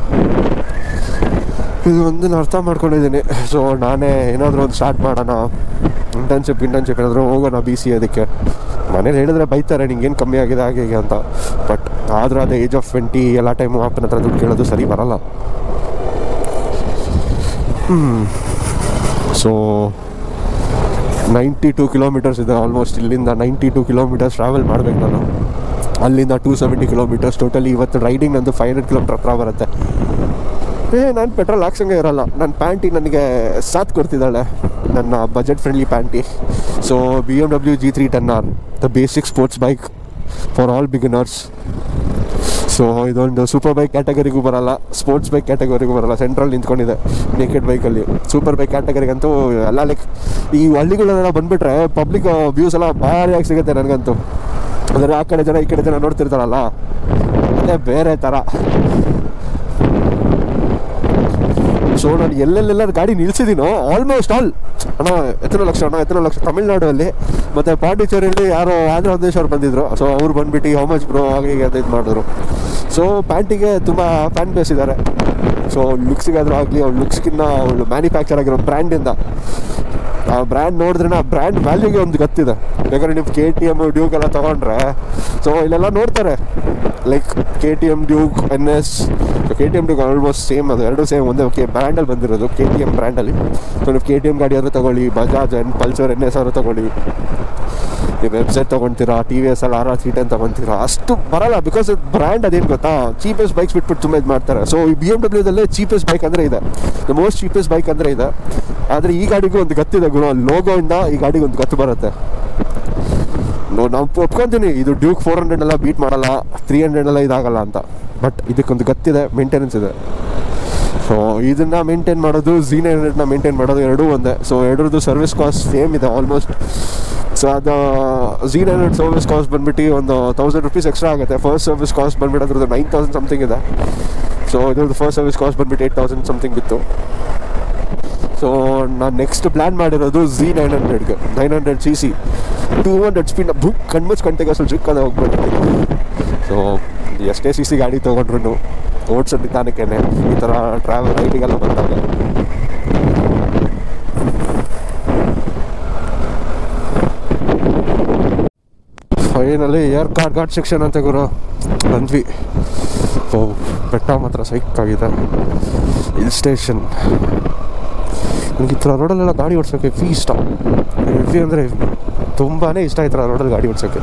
ಇದು ಒಂದು ನಾನು ಅರ್ಥ ಮಾಡ್ಕೊಂಡಿದ್ದೀನಿ ಸೊ ನಾನೇ ಏನಾದರೂ ಒಂದು ಸ್ಟಾರ್ಟ್ ಮಾಡೋಣ ಇಂಟರ್ನ್ಶಿಪ್ ಇಂಟರ್ನ್ಶಿಪ್ ಏನಾದರೂ ಹೋಗೋಣ ಬಿ ಸಿ ಅದಕ್ಕೆ ಮನೇಲಿ ಹೇಳಿದ್ರೆ ಬೈತಾರೆ ನಿಂಗೇನು ಕಮ್ಮಿ ಆಗಿದೆ ಹಾಗೆ ಹೀಗೆ ಅಂತ ಬಟ್ ಆದರೂ ಅದೇ ಏಜ್ ಆಫ್ ಟ್ವೆಂಟಿ ಎಲ್ಲ ಟೈಮು ಅಪ್ಪನ ಹತ್ರ ದುಡ್ಡು ಕೇಳೋದು ಸರಿ ಬರಲ್ಲ ಸೊ ನೈಂಟಿ ಟೂ ಕಿಲೋಮೀಟರ್ಸ್ ಇದೆ ಆಲ್ಮೋಸ್ಟ್ ಇಲ್ಲಿಂದ ನೈಂಟಿ ಟೂ ಕಿಲೋಮೀಟರ್ಸ್ ಟ್ರಾವೆಲ್ ಮಾಡಬೇಕು ನಾನು ಅಲ್ಲಿಂದ ಟೂ ಸೆವೆಂಟಿ ಕಿಲೋಮೀಟರ್ಸ್ ಟೋಟಲಿ ಇವತ್ತು ರೈಡಿಂಗ್ ನಂದು ಫೈವ್ ಹಂಡ್ರೆಡ್ ಕಿಲೋಮೀಟರ್ ಹತ್ರ ಬರುತ್ತೆ ಏ ನಾನು ಪೆಟ್ರೋಲ್ ಹಾಕ್ಸಂಗೆ ಇರಲ್ಲ ನನ್ನ ಪ್ಯಾಂಟಿ ನನಗೆ ಸಾಥ್ ಕೊಡ್ತಿದ್ದಾಳೆ ನನ್ನ ಬಜೆಟ್ ಫ್ರೆಂಡ್ಲಿ ಪ್ಯಾಂಟಿ so B M W G three ten R the basic sports bike for all beginners so ಇದೊಂದು ಸೂಪರ್ ಬೈಕ್ ಕ್ಯಾಟಗರಿಗೂ ಬರಲ್ಲ ಸ್ಪೋರ್ಟ್ಸ್ ಬೈಕ್ ಕ್ಯಾಟಗರಿಗೂ ಬರಲ್ಲ ಸೆಂಟ್ರಲ್ ನಿಂತ್ಕೊಂಡಿದೆ ನೇಕೆಡ್ ಬೈಕಲ್ಲಿ ಸೂಪರ್ ಬೈಕ್ ಕ್ಯಾಟಗರಿಗಂತೂ ಎಲ್ಲ ಲೈಕ್ ಈ ಹಳ್ಳಿಗಳೆಲ್ಲ ಬಂದುಬಿಟ್ರೆ ಪಬ್ಲಿಕ್ ವ್ಯೂಸ್ ಎಲ್ಲ ಭಾರಿಯಾಗಿ ಸಿಗುತ್ತೆ ನನಗಂತೂ ಅಂದರೆ ಆ ಕಡೆ ಜನ ಈ ಕಡೆ ಜನ ನೋಡ್ತಿರ್ತಾರಲ್ಲ ಅದೇ ಬೇರೆ ಥರ ಸೊ ನಾನು ಎಲ್ಲೆಲ್ಲೆಲ್ಲ ಗಾಡಿ ನಿಲ್ಸಿದ್ದೀನೋ ಆಲ್ಮೋಸ್ಟ್ ಆಲ್ ಅಣ್ಣ ಎತ್ತನ ಲಕ್ಷ ಅಣ್ಣ ಎತ್ತನ ಲಕ್ಷ ತಮಿಳ್ನಾಡಲ್ಲಿ ಮತ್ತು ಪಾಂಡಿಚೇರಿಯಲ್ಲಿ ಯಾರೋ ಆಂಧ್ರ ಪ್ರದೇಶ್ ಅವ್ರು ಬಂದಿದ್ರು ಸೊ ಅವ್ರು ಬಂದ್ಬಿಟ್ಟು ಹೌ ಮಚ್ ಬ್ರೋ ಹಾಗೆ ಹೀಗೆ ಅಂತ ಇದು ಮಾಡಿದ್ರು ಸೊ ಪ್ಯಾಂಟಿಗೆ ತುಂಬ ಫ್ಯಾನ್ ಬೇಸ್ ಇದ್ದಾರೆ ಸೊ ಲುಕ್ಸಿಗಾದರೂ ಆಗಲಿ ಅವ್ಳು ಲುಕ್ಸ್ಗಿನ್ನ ಅವಳು ಮ್ಯಾನುಫ್ಯಾಕ್ಚರ್ ಆಗಿರೋ ಬ್ರ್ಯಾಂಡಿಂದ ಆ ಬ್ರ್ಯಾಂಡ್ ನೋಡಿದ್ರೆ ಆ ಬ್ರ್ಯಾಂಡ್ ವ್ಯಾಲ್ಯೂಗೆ ಒಂದು ಗೊತ್ತಿದೆ ಬೇಕಾದ್ರೆ ನೀವು ಕೆ ಟಿ ಎಮ್ ಡ್ಯೂಕ್ ಎಲ್ಲ ತೊಗೊಂಡ್ರೆ ಸೊ ಇಲ್ಲೆಲ್ಲ ನೋಡ್ತಾರೆ like K T M Duke N S K T M Duke almost same ಅದು ಎರಡು ಸೇಮ್ ಒಂದೇ ಓಕೆ ಬ್ರ್ಯಾಂಡಲ್ಲಿ ಬಂದಿರೋದು ಕೆ ಟಿ ಎಮ್ ಬ್ರ್ಯಾಂಡಲ್ಲಿ ಸೊ ನೀವು ಕೆ ಟಿ ಎಮ್ ಗಾಡಿ ಆದರೂ ತೊಗೊಳ್ಳಿ Bajaj N Pulsar N S ಆದರೂ ತೊಗೊಳ್ಳಿ ನೀವು ವೆಬ್ಸೈಟ್ ತೊಗೊಳ್ತೀರಾ ಟಿ ವಿ ಎಸ್ ಅಲ್ಲಿ ಆರ್ ಆರ್ ಸಿ ಟೆನ್ ತೊಗೊತೀರಾ ಅಷ್ಟು ಬರಲ್ಲ ಬಿಕಾಸ್ ಬ್ರ್ಯಾಂಡ್ ಅದೇನು ಗೊತ್ತಾ ಚೀಪೆಸ್ಟ್ ಬೈಕ್ಸ್ ಬಿಟ್ಬಿಟ್ಟು ತುಂಬ ಇದು ಮಾಡ್ತಾರೆ ಸೊ ಈ ಬಿ ಎಮ್ ಡಬ್ಲ್ಯೂದಲ್ಲೇ ಚೀಪೆಸ್ಟ್ ಬೈಕ್ ಅಂದರೆ ಇದೆ ದ ಮೋಸ್ಟ್ ಚೀಪೆಸ್ಟ್ ಬೈಕ್ ಅಂದರೆ ಇದೆ ಆದರೆ ಈ ಗಾಡಿಗೂ ಒಂದು ಗತ್ತಿದೆ ಗುಣ ಲೋಗೋಯಿಂದ ಈ ಗಾಡಿಗೆ ಒಂದು ಗತ್ತು ಬರುತ್ತೆ ನೋ ನಾವು ಒಪ್ಕೊತೀನಿ ಇದು ಡ್ಯೂಕ್ ಫೋರ್ ಹಂಡ್ರೆಡ್ ಎಲ್ಲ ಬೀಟ್ ಮಾಡಲ್ಲ ತ್ರೀ ಹಂಡ್ರೆಡ್ ಎಲ್ಲ ಇದಾಗಲ್ಲ ಅಂತ ಬಟ್ ಇದಕ್ಕೊಂದು ಗತ್ತಿದೆ ಮೇಂಟೆನೆನ್ಸ್ ಇದೆ ಸೊ ಇದನ್ನು ಮೇಂಟೈನ್ ಮಾಡೋದು ಝೀ ನೈನ್ ಹಂಡ್ರೆಡ್ನ ಮೇಂಟೈನ್ ಮಾಡೋದು ಎರಡೂ ಒಂದೇ ಸೊ ಎರಡರದ್ದು ಸರ್ವಿಸ್ ಕಾಸ್ಟ್ ಸೇಮ್ ಇದೆ ಆಲ್ಮೋಸ್ಟ್ ಸೊ ಅದು Z nine hundred service cost ಬಂದ್ಬಿಟ್ಟು ಒಂದು ತೌಸಂಡ್ ರುಪೀಸ್ ಎಕ್ಸ್ಟ್ರಾ ಆಗುತ್ತೆ ಫಸ್ಟ್ ಸರ್ವಿಸ್ ಕಾಸ್ಟ್ ಬಂದ್ಬಿಟ್ಟು ಅದ್ರದ್ದು ನೈನ್ ತೌಸಂಡ್ ಸಮಥಿಂಗ್ ಇದೆ ಸೊ ಇದ್ರದ್ದು ಫಸ್ಟ್ ಸರ್ವಿಸ್ ಕಾಸ್ಟ್ ಬಂದ್ಬಿಟ್ಟು ಏಯ್ಟ್ ತೌಸಂಡ್ ಸಮಥಿಂಗ್ ಬಿತ್ತು ಸೊ ನಾನು ನೆಕ್ಸ್ಟ್ ಪ್ಲ್ಯಾನ್ ಮಾಡಿರೋದು ಝಿ ನೈನ್ ಹಂಡ್ರೆಡ್ಗೆ nine hundred C C two hundred speed book ಕಣ್ಮುಚ್ಚು ಕಂಟಿಗೆ ಸ್ವಲ್ಪ ಚಿಕ್ಕದ ಹೋಗ್ಬಿಡ್ತೀನಿ ಸೊ ಎಷ್ಟೇ ಸಿ ಸಿ ಗಾಡಿ ತೊಗೊಂಡ್ರು ಓಡಿಸೋ ನಿಧಾನಕ್ಕೇನೆ ಈ ಥರ ಟ್ರಾವೆಲ್ ರೈಡಿಗೆಲ್ಲ ಬಂದಾಗ finally Yercaud ghat section ಅಂತ ಗುರು ಬಂದ್ವಿ ಓ ಬೆಟ್ಟ ಮಾತ್ರ ಸೈಕ್ ಆಗಿದೆ ಹಿಲ್ ಸ್ಟೇಷನ್ ನನಗೆ ಈ ಥರ ರೋಡಲ್ಲೆಲ್ಲ ಗಾಡಿ ಓಡಿಸೋಕ್ಕೆ ಫೀ ಇಷ್ಟ ಹೆವಿ ಅಂದರೆ ತುಂಬಾ ಇಷ್ಟ ಈ ಥರ ರೋಡಲ್ಲಿ ಗಾಡಿ ಓಡಿಸೋಕ್ಕೆ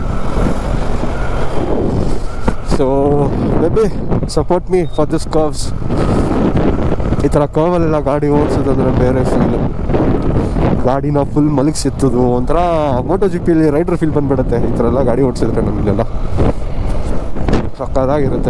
so maybe support me for this curves ಈ ಥರ ಕರ್ವಲ್ಲೆಲ್ಲ ಗಾಡಿ ಓಡಿಸೋದಂದ್ರೆ ಬೇರೆ ಫೀಲ್ ಗಾಡಿನ ಫುಲ್ ಮಲಗಿಸಿತ್ತದು ಒಂಥರ MotoGP rider feel ಬಂದ್ಬಿಡುತ್ತೆ ಈ ಥರ ಎಲ್ಲ ಗಾಡಿ ಓಡಿಸಿದ್ರೆ ನಮಗೆಲ್ಲ ಸಕ್ಕದಾಗಿರುತ್ತೆ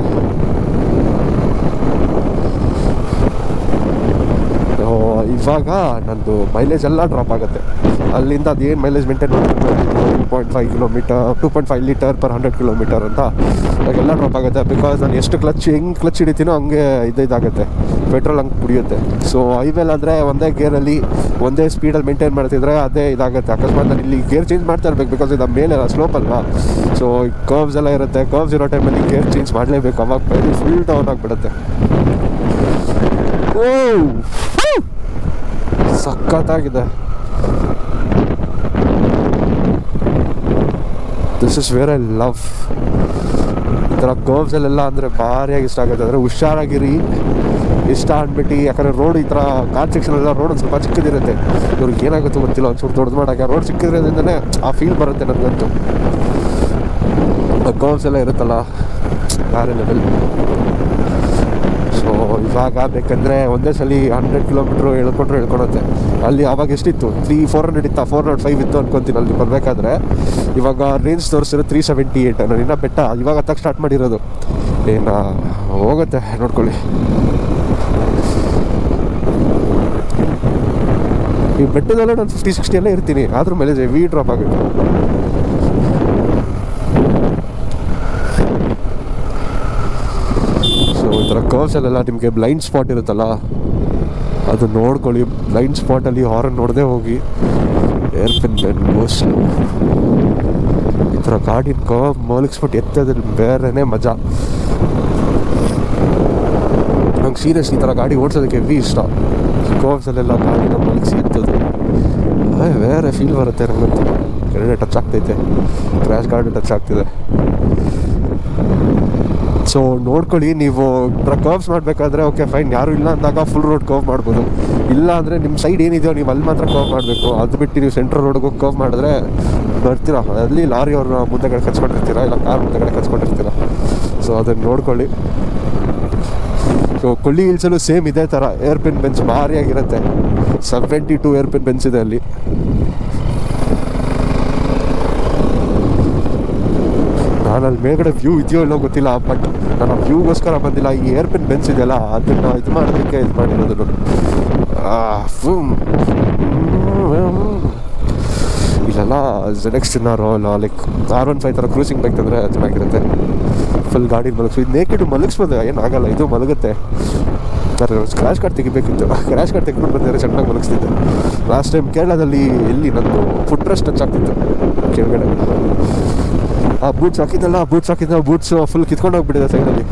ಸೊ ಇವಾಗ ನಂದು ಮೈಲೇಜ್ ಎಲ್ಲ ಡ್ರಾಪ್ ಆಗುತ್ತೆ ಅಲ್ಲಿಂದ ಅದೇನು ಮೈಲೇಜ್ ಮೇಂಟೈನ್ ಮಾಡ್ಕೊಂಡು two point five kilometre two point five litre per hundred kilometre ಅಂತ ಇವಾಗೆಲ್ಲ ಡ್ರಾಪ್ ಆಗುತ್ತೆ ಬಿಕಾಸ್ ನಾನು ಎಷ್ಟು ಕ್ಲಚ್ ಹೆಂಗೆ ಕ್ಲಚ್ ಹಿಡಿತೀನೋ ಹಂಗೆ ಇದು ಇದಾಗುತ್ತೆ ಪೆಟ್ರೋಲ್ ಹಂಗೆ ಕುಡಿಯುತ್ತೆ ಸೊ ಹೈವೇಲಾದರೆ ಒಂದೇ ಗೇರಲ್ಲಿ ಒಂದೇ ಸ್ಪೀಡಲ್ಲಿ ಮೇಂಟೈನ್ ಮಾಡ್ತಿದ್ರೆ ಅದೇ ಇದಾಗುತ್ತೆ ಅಕಸ್ಮಾತ್ ನಾನು ಇಲ್ಲಿ ಗೇರ್ ಚೇಂಜ್ ಮಾಡ್ತಾ ಇರ್ಬೇಕು ಬಿಕಾಸ್ ಇದು ಮೇಲೆ ಸ್ಲೋಪ್ ಅಲ್ವಾ ಸೊ ಕರ್ವ್ಸ್ ಎಲ್ಲ ಇರುತ್ತೆ ಕರ್ವ್ಸ್ ಇರೋ ಟೈಮಲ್ಲಿ ಗೇರ್ ಚೇಂಜ್ ಮಾಡಲೇಬೇಕು ಅವಾಗ ಫುಲ್ ಡೌನ್ ಆಗಿಬಿಡುತ್ತೆ ಓ ಸಖತ್ತಾಗಿದೆ this is where I love ಈ ಥರ ಕರ್ವ್ಸಲ್ಲೆಲ್ಲ ಅಂದರೆ ಭಾರಿಯಾಗಿ ಇಷ್ಟ ಆಗುತ್ತೆ ಅಂದರೆ ಹುಷಾರಾಗಿರಿ ಇಷ್ಟ ಅಂದ್ಬಿಟ್ಟು ಯಾಕಂದರೆ ರೋಡ್ ಈ ಥರ ಕಾರ್ ಸೆಕ್ಷನ್ ಎಲ್ಲ ರೋಡ್ ಒಂದು ಸ್ವಲ್ಪ ಚಿಕ್ಕದಿರುತ್ತೆ ಇವ್ರಿಗೆ ಏನಾಗುತ್ತೋ ಗೊತ್ತಿಲ್ಲ ಒಂಚೂರು ದೊಡ್ಡದು ಮಾಡೋಕೆ ರೋಡ್ ಚಿಕ್ಕದಿರೋದ್ರಿಂದನೇ ಆ ಫೀಲ್ ಬರುತ್ತೆ ನನಗಂತೂ ಕರ್ವ್ಸ್ ಎಲ್ಲ ಇರುತ್ತಲ್ಲ ಬೇರೆ ಲೆವೆಲ್ ಸೊ ಇವಾಗ ಬೇಕಂದರೆ ಒಂದೇ ಸಲ ಹಂಡ್ರೆಡ್ ಕಿಲೋಮೀಟ್ರ್ ಹೇಳ್ಕೊಂಡ್ರೆ ಹೇಳ್ಕೊಳುತ್ತೆ ಅಲ್ಲಿ ಅವಾಗ ಎಷ್ಟಿತ್ತು ತ್ರೀ ಫೋರ್ ಹಂಡ್ರೆಡ್ ಇತ್ತು ಫೋರ್ ನಾಟ್ ಫೈವ್ ಇತ್ತು ಅನ್ಕೊಂತೀನಿ ಅಲ್ಲಿ ಬರಬೇಕಾದ್ರೆ ಇವಾಗ ರೇಂಜ್ ತೋರಿಸಿರೋ ತ್ರೀ ಸೆವೆಂಟಿ ಏಯ್ಟ್ ನಾನು ಇನ್ನೂ ಬೆಟ್ಟ ಇವಾಗ ಹತ್ತಕ್ಕೆ ಸ್ಟಾರ್ಟ್ ಮಾಡಿರೋದು ಏನು ಹೋಗುತ್ತೆ ನೋಡ್ಕೊಳ್ಳಿ ಈ ಬೆಟ್ಟದಲ್ಲೇ ನಾನು ಫಿಫ್ಟಿ ಸಿಕ್ಸ್ಟಿ ಎಲ್ಲ ಇರ್ತೀನಿ ಆದ್ರೂ ಮೇಲೆ ಹೆವಿ ಡ್ರಾಪ್ ಆಗುತ್ತೆ ಸೊ ಈ ಥರ ಕರ್ವ್ಸಲ್ಲೆಲ್ಲ ನಿಮಗೆ ಬ್ಲೈಂಡ್ ಸ್ಪಾಟ್ ಇರುತ್ತಲ್ಲ ಅದು ನೋಡ್ಕೊಳ್ಳಿ ಬ್ಲೈಂಡ್ ಸ್ಪಾಟಲ್ಲಿ ಹಾರನ್ ನೋಡದೆ ಹೋಗಿ ಏರ್ ಪಿನ್ ಗೋಸ್ ಈ ಥರ ಗಾಡಿನ ಕರ್ವ್ ಮಲಗಿಸ್ಬಿಟ್ಟು ಎತ್ತೋದ್ರಲ್ಲಿ ಬೇರೆನೇ ಮಜಾ ನಂಗೆ ಸೀರಿಯಸ್ ಈ ಥರ ಗಾಡಿ ಓಡಿಸೋದಕ್ಕೆ ಹೆವಿ ಇಷ್ಟ ಕರ್ವ್ಸಲ್ಲೆಲ್ಲ ಗಾಡಿನ ಮಲಗಿಸಿ ಎತ್ತೋದು ಏ, ಬೇರೆ ಫೀಲ್ ಬರುತ್ತೆ ನನಗಂತೂ ಕೆಳಗಡೆ ಟಚ್ ಆಗ್ತೈತೆ ಕ್ರ್ಯಾಶ್ ಗಾಡಿ ಟಚ್ ಆಗ್ತಿದೆ ಸೊ ನೋಡ್ಕೊಳ್ಳಿ ನೀವು ಕರ್ವ್ಸ್ ಮಾಡಬೇಕಾದ್ರೆ ಓಕೆ ಫೈನ್ ಯಾರು ಇಲ್ಲ ಅಂದಾಗ ಫುಲ್ ರೋಡ್ ಕರ್ವ್ ಮಾಡ್ಬೋದು ಇಲ್ಲ ಅಂದರೆ ನಿಮ್ಮ ಸೈಡ್ ಏನಿದೆಯೋ ನೀವು ಅಲ್ಲಿ ಮಾತ್ರ ಕರ್ವ್ ಮಾಡಬೇಕು ಅದು ಬಿಟ್ಟು ನೀವು ಸೆಂಟ್ರಲ್ ರೋಡ್ಗೆ ಹೋಗಿ ಕರ್ವ್ ಮಾಡಿದ್ರೆ ಬರ್ತೀರಾ ಅಲ್ಲಿ ಲಾರಿ ಅವ್ರನ್ನ ಮುಂದೆಗಡೆ ಕಚ್ಕೊಂಡಿರ್ತೀರಾ ಇಲ್ಲ ಕಾರ್ ಮುಂದೆಗಡೆ ಕಚ್ಕೊಂಡಿರ್ತೀರಾ ಸೊ ಅದನ್ನು ನೋಡ್ಕೊಳ್ಳಿ ಸೊ ಕೊಳ್ಳಿ ಹಿಲ್ಸಲ್ಲೂ ಸೇಮ್ ಇದೇ ಥರ ಏರ್ ಪಿನ್ ಬೆಂಚ್ ಭಾರಿಯಾಗಿರುತ್ತೆ seventy two hairpin bends ಇದೆ ಅಲ್ಲಿ ನಾನು ಅಲ್ಲಿ ಮೇಲ್ಗಡೆ ವ್ಯೂ ಇದೆಯೋ ಇಲ್ಲೋ ಗೊತ್ತಿಲ್ಲ ಬಟ್ ನಾನು ಆ ವ್ಯೂಗೋಸ್ಕರ ಬಂದಿಲ್ಲ ಈ ಏರ್ ಪಿನ್ ಬೆಂಚ್ ಇದೆಯಲ್ಲ ಅದನ್ನು ಇದು ಮಾಡೋದಕ್ಕೆ ಇದು ಮಾಡಿರೋದು ಆ, ಫುಮ್. ಇಲ್ಲೆಲ್ಲ ಜೆಡ್ ಎಕ್ಸ್ ಚಿನ್ನಾರೋ ಇಲ್ಲ ಲೈಕ್ ಆರ್ ಒನ್ ಫೈವ್ ಥರ ಕ್ರೂಸಿಂಗ್ ಬೈಕ್ ತಂದರೆ ಚೆನ್ನಾಗಿರುತ್ತೆ ಫುಲ್ ಗಾಡಿ ಮಲಗಿಸು ಇದು ನೇಕಿಡು ಮಲಗಿಸ್ಬೋದು ಏನಾಗಲ್ಲ ಇದು ಮಲಗುತ್ತೆ ಕ್ರ್ಯಾಶ್ ಕಾರ್ಡ್ ತೆಗಿಬೇಕಿತ್ತು ಕ್ರ್ಯಾಶ್ ಕಾರ್ಡ್ ತೆಗೆದ್ಬಿಟ್ಟು ಬಂದರೆ ಚೆನ್ನಾಗಿ ಮಲಗಿಸ್ತಿದ್ದೆ ಲಾಸ್ಟ್ ಟೈಮ್ ಕೇರಳದಲ್ಲಿ ಎಲ್ಲಿ ನಂದು ಫುಟ್ ರೆಸ್ಟ್ ಟಚ್ ಆಗ್ತಿತ್ತು ಕೆಳಗಡೆ ಆ ಬೂಟ್ಸ್ ಹಾಕಿದ್ದಲ್ಲ ಬೂಟ್ಸ್ ಹಾಕಿದ್ದ ಬೂಟ್ಸ್ ಫುಲ್ ಕಿತ್ಕೊಂಡು ಹೋಗ್ಬಿಟ್ಟಿದೆ ಸೈಡಲ್ಲಿ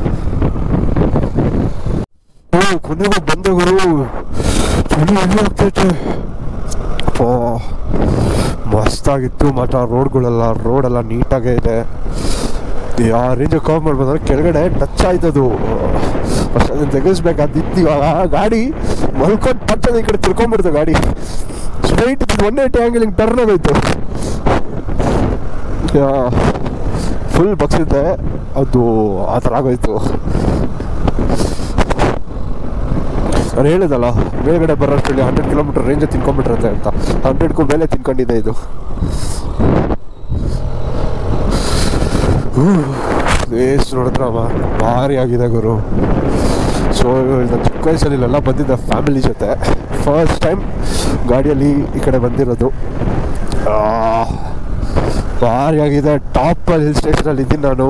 ಓ ಕೊನೆಗೂ ಬಂದೆ ಗುರು ಚಳಿ ಎಲ್ಲಿ ಆಗ್ತೈತೆ ಅಪ್ಪಾ ಮಸ್ತಾಗಿತ್ತು ಮಾತ್ರ ರೋಡ್ಗಳೆಲ್ಲ ರೋಡೆಲ್ಲ ನೀಟಾಗೇ ಇದೆ ಯಾವ ರೇಂಜ್ ಕವರ್ ಮಾಡ್ಬೋದು ಅಂದ್ರೆ ಕೆಳಗಡೆ ಟಚ್ ಆಯ್ತದು ಫಸ್ಟ್ ಅದನ್ನ ತೆಗೆಸ್ಬೇಕಾದಿತ್ತು ಇವಾಗ ಗಾಡಿ ಮಲ್ಕೊಂಡು ಪಟ್ಟದ ಈ ಕಡೆ ತಿರ್ಕೊಂಡ್ಬಿಡ್ತು ಗಾಡಿ ಸ್ಟ್ರೈಟ್ ಒನ್ ಏಟಿ ಆ್ಯಂಗಲ್ ಹಿಂಗೆ ಟರ್ನ್ ಆಗೋಯ್ತು ಫುಲ್ ಬಗ್ಸಿದ್ದೆ ಅದು ಆ ಥರ ಆಗೋಯ್ತು ನಾನು ಹೇಳಿದಲ್ಲ ಮೇಲ್ಗಡೆ ಬರೋಷ್ಟರಲ್ಲಿ ಹಂಡ್ರೆಡ್ ಕಿಲೋಮೀಟರ್ ರೇಂಜ್ ತಿನ್ಕೊಂಡ್ಬಿಟ್ಟಿರುತ್ತೆ ಅಂತ ಹಂಡ್ರೆಡ್ಗೂ ಮೇಲೆ ತಿನ್ಕೊಂಡಿದ್ದೆ ಇದು ವೇಸ್ಟ್ ನೋಡಿದ್ರ ಭಾರಿ ಆಗಿದೆ ಗುರು ಸೊ ನಾನು ಚಿಕ್ಕ ವಯಸ್ಸಲ್ಲಿ ಇಲ್ಲೆಲ್ಲ ಬಂದಿದ್ದೆ ಫ್ಯಾಮಿಲಿ ಜೊತೆ ಫಸ್ಟ್ ಟೈಮ್ ಗಾಡಿಯಲ್ಲಿ ಈ ಕಡೆ ಬಂದಿರೋದು ಆ, ಭಾರಿ ಆಗಿದೆ ಟಾಪಲ್ಲಿ ಹಿಲ್ ಸ್ಟೇಷನಲ್ಲಿ ಇದ್ದೀನಿ ನಾನು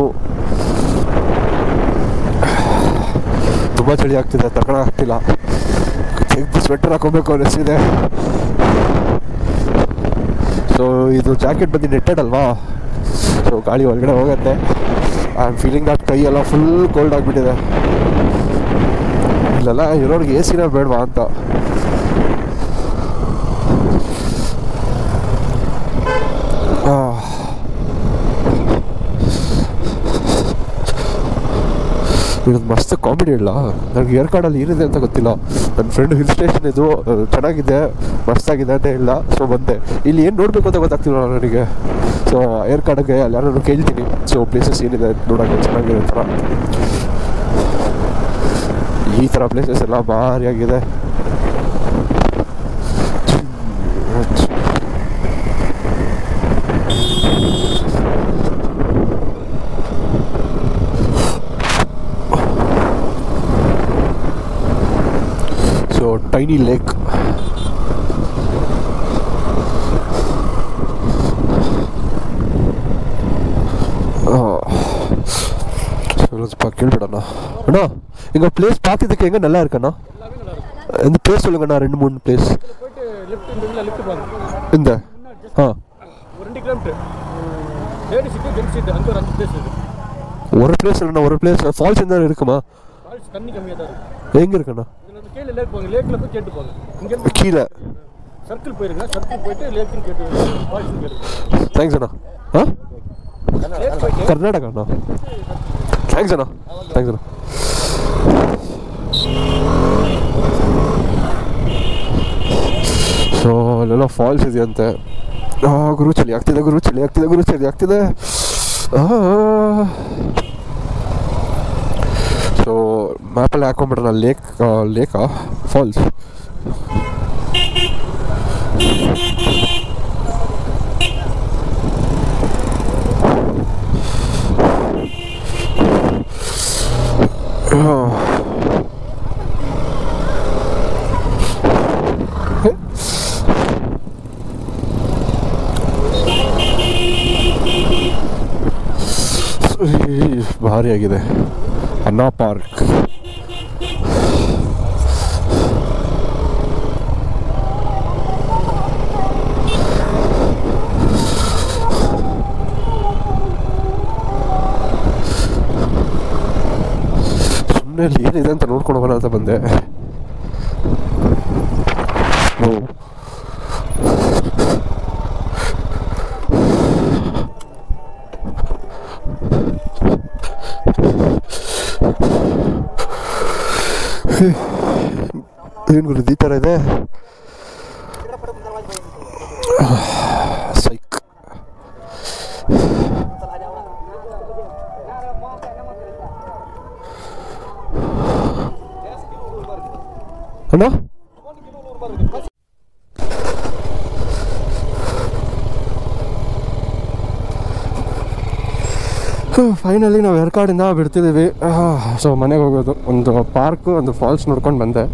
ತುಂಬ ಚಳಿ ಆಗ್ತಿದೆ ತಗೊಳ ಆಗ್ತಿಲ್ಲ ತೆಗೆದು ಸ್ವೆಟರ್ ಹಾಕೊಬೇಕು ಅನ್ನಿಸ್ತಿದೆ ಸೊ ಇದು ಜಾಕೆಟ್ ಬಂದು ನೆಟ್ಟೆಡ್ ಅಲ್ವಾ ಸೊ ಗಾಡಿ ಒಳಗಡೆ ಹೋಗುತ್ತೆ ಐ ಆಮ್ ಫೀಲಿಂಗ್ ದಟ್ ಕೈ ಎಲ್ಲ ಫುಲ್ ಕೋಲ್ಡ್ ಆಗಿಬಿಟ್ಟಿದೆ ಇಲ್ಲೆಲ್ಲ ಇರೋರಿಗೆ ಎ ಸಿನ ಬೇಡವಾ ಅಂತ ಆ. ಇದೊಂದು ಮಸ್ತ್ ಕಾಮಿಡಿ ಇಲ್ಲ ನನಗೆ ಏರ್ ಕಾರ್ಡಲ್ಲಿ ಏನಿದೆ ಅಂತ ಗೊತ್ತಿಲ್ಲ ನನ್ನ ಫ್ರೆಂಡ್ ಹಿಲ್ ಸ್ಟೇಷನ್ ಇದು ಅಹ್, ಚೆನ್ನಾಗಿದೆ ಮಸ್ತಾಗಿದೆ ಅಂತ ಇಲ್ಲ ಸೊ ಬಂದೆ ಇಲ್ಲಿ ಏನು ನೋಡಬೇಕು ಅಂತ ಗೊತ್ತಾಗ್ತಿಲ್ಲ ನನಗೆ ಸೊ ಏರ್ ಕಾರ್ಡ್ಗೆ ಅಲ್ಲಿ ಯಾರು ಕೇಳ್ತೀನಿ ಸೊ ಪ್ಲೇಸಸ್ ಏನಿದೆ ನೋಡೋಕ್ಕೆ ಚೆನ್ನಾಗಿರೋ ಥರ ಈ ಥರ ಪ್ಲೇಸಸ್ ಎಲ್ಲ ಭಾರಿಯಾಗಿದೆ ಸೊ ಟೈನಿ ಲೇಕ್ ಸ್ವಲ್ಪ ಕೇಳ್ಬಿಡಣ್ಣ ಅಣ್ಣ இங்க பிளேஸ் பார்க்கறதுக்கு எங்க நல்லா இருக்குண்ணா இந்த பிளேஸ் சொல்லுங்கண்ணா ரெண்டு மூணு பிளேஸ் போயிட்டு லெஃப்ட் இந்த இதில் லெஃப்ட் பாருங்க இந்த ஆ ஒரு ரெண்டு kilometre lady seat gents seat அங்கே ஒரு அஞ்சு பிளேஸ் இருக்கு ஒரு பிளேஸ் இல்லைண்ணா ஒரு பிளேஸ் ஃபால்ஸ் எந்த இருக்குமா ஃபால்ஸ் தண்ணி கம்மியாக தான் இருக்கு எங்க இருக்குண்ணா இதில் வந்து கீழே லேக் போங்க லேக்கில் போய் கேட்டு போங்க இங்கேருந்து கீழே சர்க்கிள் போயிருங்க சர்க்கிள் போயிட்டு லேக்குன்னு கேட்டு ஃபால்ஸ் கேட்டு ಥ್ಯಾಂಕ್ಸ್ ಅಣ್ಣ ಹಾಂ லேக் போயிட்டு ಕರ್ನಾಟಕ ಅಣ್ಣ ಥ್ಯಾಂಕ್ಸ್ ಅಣ್ಣ ಥ್ಯಾಂಕ್ಸ್ ಅಣ್ಣ ಸೊ ಅಲ್ಲೆಲ್ಲ ಫಾಲ್ಸ್ ಇದೆಯಂತೆ ಆ, ಗುರು ಚಳಿ ಆಗ್ತಿದೆ ಗುರು ಚಳಿ ಆಗ್ತಿದೆ ಗುರು ಚಳಿ ಆಗ್ತಿದೆ ಸೊ ಮ್ಯಾಪಲ್ಲಿ ಹಾಕೊಂಡ್ಬಿಟ್ರೆ ಲೇಕ್ ಲೇಕಾ ಫಾಲ್ಸ್ ಭಾರಿಯಾಗಿದೆ ಅನ್ನಾ ಪಾರ್ಕ್ ಸುಮ್ಮನೆ ಅಲ್ಲಿ ಏನಿದೆ ಅಂತ ನೋಡ್ಕೊಂಡು ಹೋಗೋಣ ಅಂತ ಬಂದೆ ಓ ಏನು ಗುರು ಈ ಥರ ಇದೆ ಸೈಕ್ ಅಣ್ಣ ಫೈನಲಿ ನಾವು ಎರ್ಕಾಡಿಂದ ಬಿಡ್ತಿದ್ದೀವಿ ಸೊ ಮನೆಗೆ ಹೋಗೋದು ಒಂದು ಪಾರ್ಕು ಒಂದು ಫಾಲ್ಸ್ ನೋಡ್ಕೊಂಡು ಬಂದೆ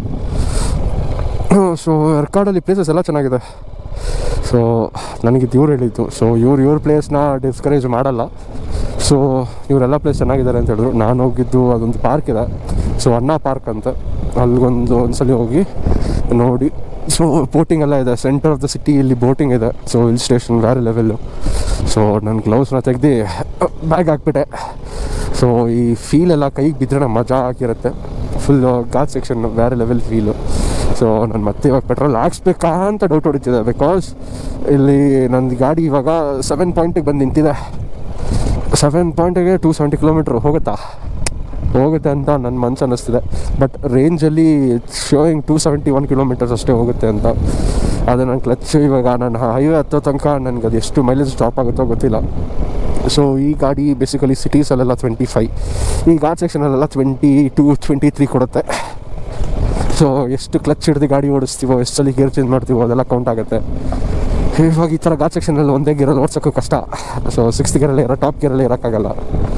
ಸೊ ಎರ್ಕಾಡಲ್ಲಿ ಪ್ಲೇಸಸ್ ಎಲ್ಲ ಚೆನ್ನಾಗಿದೆ ಸೊ ನನಗೆ ಇವ್ರು ಹೇಳಿದ್ದು ಸೊ ಇವ್ರು ಇವ್ರ ಪ್ಲೇಸ್ನ ಡಿಸ್ಕರೇಜ್ ಮಾಡಲ್ಲ ಸೊ ಇವರೆಲ್ಲ ಪ್ಲೇಸ್ ಚೆನ್ನಾಗಿದ್ದಾರೆ ಅಂತ ಹೇಳಿದ್ರು ನಾನು ಹೋಗಿದ್ದು ಅದೊಂದು ಪಾರ್ಕ್ ಇದೆ ಸೊ ಅಣ್ಣಾ ಪಾರ್ಕ್ ಅಂತ ಅಲ್ಲಿಗೊಂದು ಒಂದ್ಸಲಿ ಹೋಗಿ ನೋಡಿ ಸೊ ಬೋಟಿಂಗ್ ಎಲ್ಲ ಇದೆ ಸೆಂಟರ್ ಆಫ್ ದ ಸಿಟಿಯಲ್ಲಿ ಬೋಟಿಂಗ್ ಇದೆ ಸೊ ಹಿಲ್ ಸ್ಟೇಷನ್ ಬೇರೆ ಲೆವೆಲ್ಲು ಸೊ ನನ್ನ ಗ್ಲೌಸ್ನ ತೆಗ್ದು ಬ್ಯಾಗ್ ಹಾಕ್ಬಿಟ್ಟೆ ಸೊ ಈ ಫೀಲ್ ಎಲ್ಲ ಕೈಗೆ ಬಿದ್ದರೆ ಮಜಾ ಆಗಿರುತ್ತೆ ಫುಲ್ ಗಾತ್ ಸೆಕ್ಷನ್ ಬೇರೆ ಲೆವೆಲ್ ಫೀಲು ಸೊ ನಾನು ಮತ್ತೆ ಇವಾಗ ಪೆಟ್ರೋಲ್ ಹಾಕ್ಸ್ಬೇಕಾ ಅಂತ ಡೌಟ್ ಹೊಡಿತಿದೆ ಬಿಕಾಸ್ ಇಲ್ಲಿ ನನ್ನ ಗಾಡಿ ಇವಾಗ ಸೆವೆನ್ ಪಾಯಿಂಟಿಗೆ ಬಂದು ನಿಂತಿದೆ ಸೆವೆನ್ ಪಾಯಿಂಟಿಗೆ ಟೂ ಸೆವೆಂಟಿ ಕಿಲೋಮೀಟ್ರ್ ಹೋಗುತ್ತಾ ಹೋಗುತ್ತೆ ಅಂತ ನನ್ನ ಮನ್ಸು ಅನ್ನಿಸ್ತಿದೆ ಬಟ್ ರೇಂಜಲ್ಲಿ showing two seventy one kilometres ಅಷ್ಟೇ ಹೋಗುತ್ತೆ ಅಂತ ಅದು ನನ್ನ ಕ್ಲಚ್ ಇವಾಗ ನಾನು ಹೈವೇ ಹತ್ತೋ ತನಕ ನನಗೆ ಅದು ಎಷ್ಟು ಮೈಲೇಜ್ ಸ್ಟಾಪ್ ಆಗುತ್ತೋ ಗೊತ್ತಿಲ್ಲ ಸೊ ಈ ಗಾಡಿ ಬೇಸಿಕಲಿ ಸಿಟೀಸಲ್ಲೆಲ್ಲ ಟ್ವೆಂಟಿ ಫೈ ಈ ಘಾಟ್ ಸೆಕ್ಷನಲ್ಲೆಲ್ಲ ಟ್ವೆಂಟಿ ಟು ಟ್ವೆಂಟಿ ತ್ರೀ ಕೊಡುತ್ತೆ ಸೊ ಎಷ್ಟು ಕ್ಲಚ್ ಹಿಡ್ದು ಗಾಡಿ ಓಡಿಸ್ತೀವೋ ಎಷ್ಟು ಸಲ ಗೇರ್ ಚೇಂಜ್ ಮಾಡ್ತೀವೋ ಅದೆಲ್ಲ ಕೌಂಟ್ ಆಗುತ್ತೆ ಇವಾಗ ಈ ಥರ ಘಾಟ್ ಸೆಕ್ಷನಲ್ಲಿ ಒಂದೇ ಗೇರಲ್ಲಿ ಓಡ್ಸೋಕ್ಕೂ ಕಷ್ಟ ಸೊ ಸಿಕ್ಸ್ತ್ ಗೇರಲ್ಲಿ ಇರೋ ಟಾಪ್ ಗೇರಲ್ಲಿ ಇರೋಕ್ಕಾಗಲ್ಲ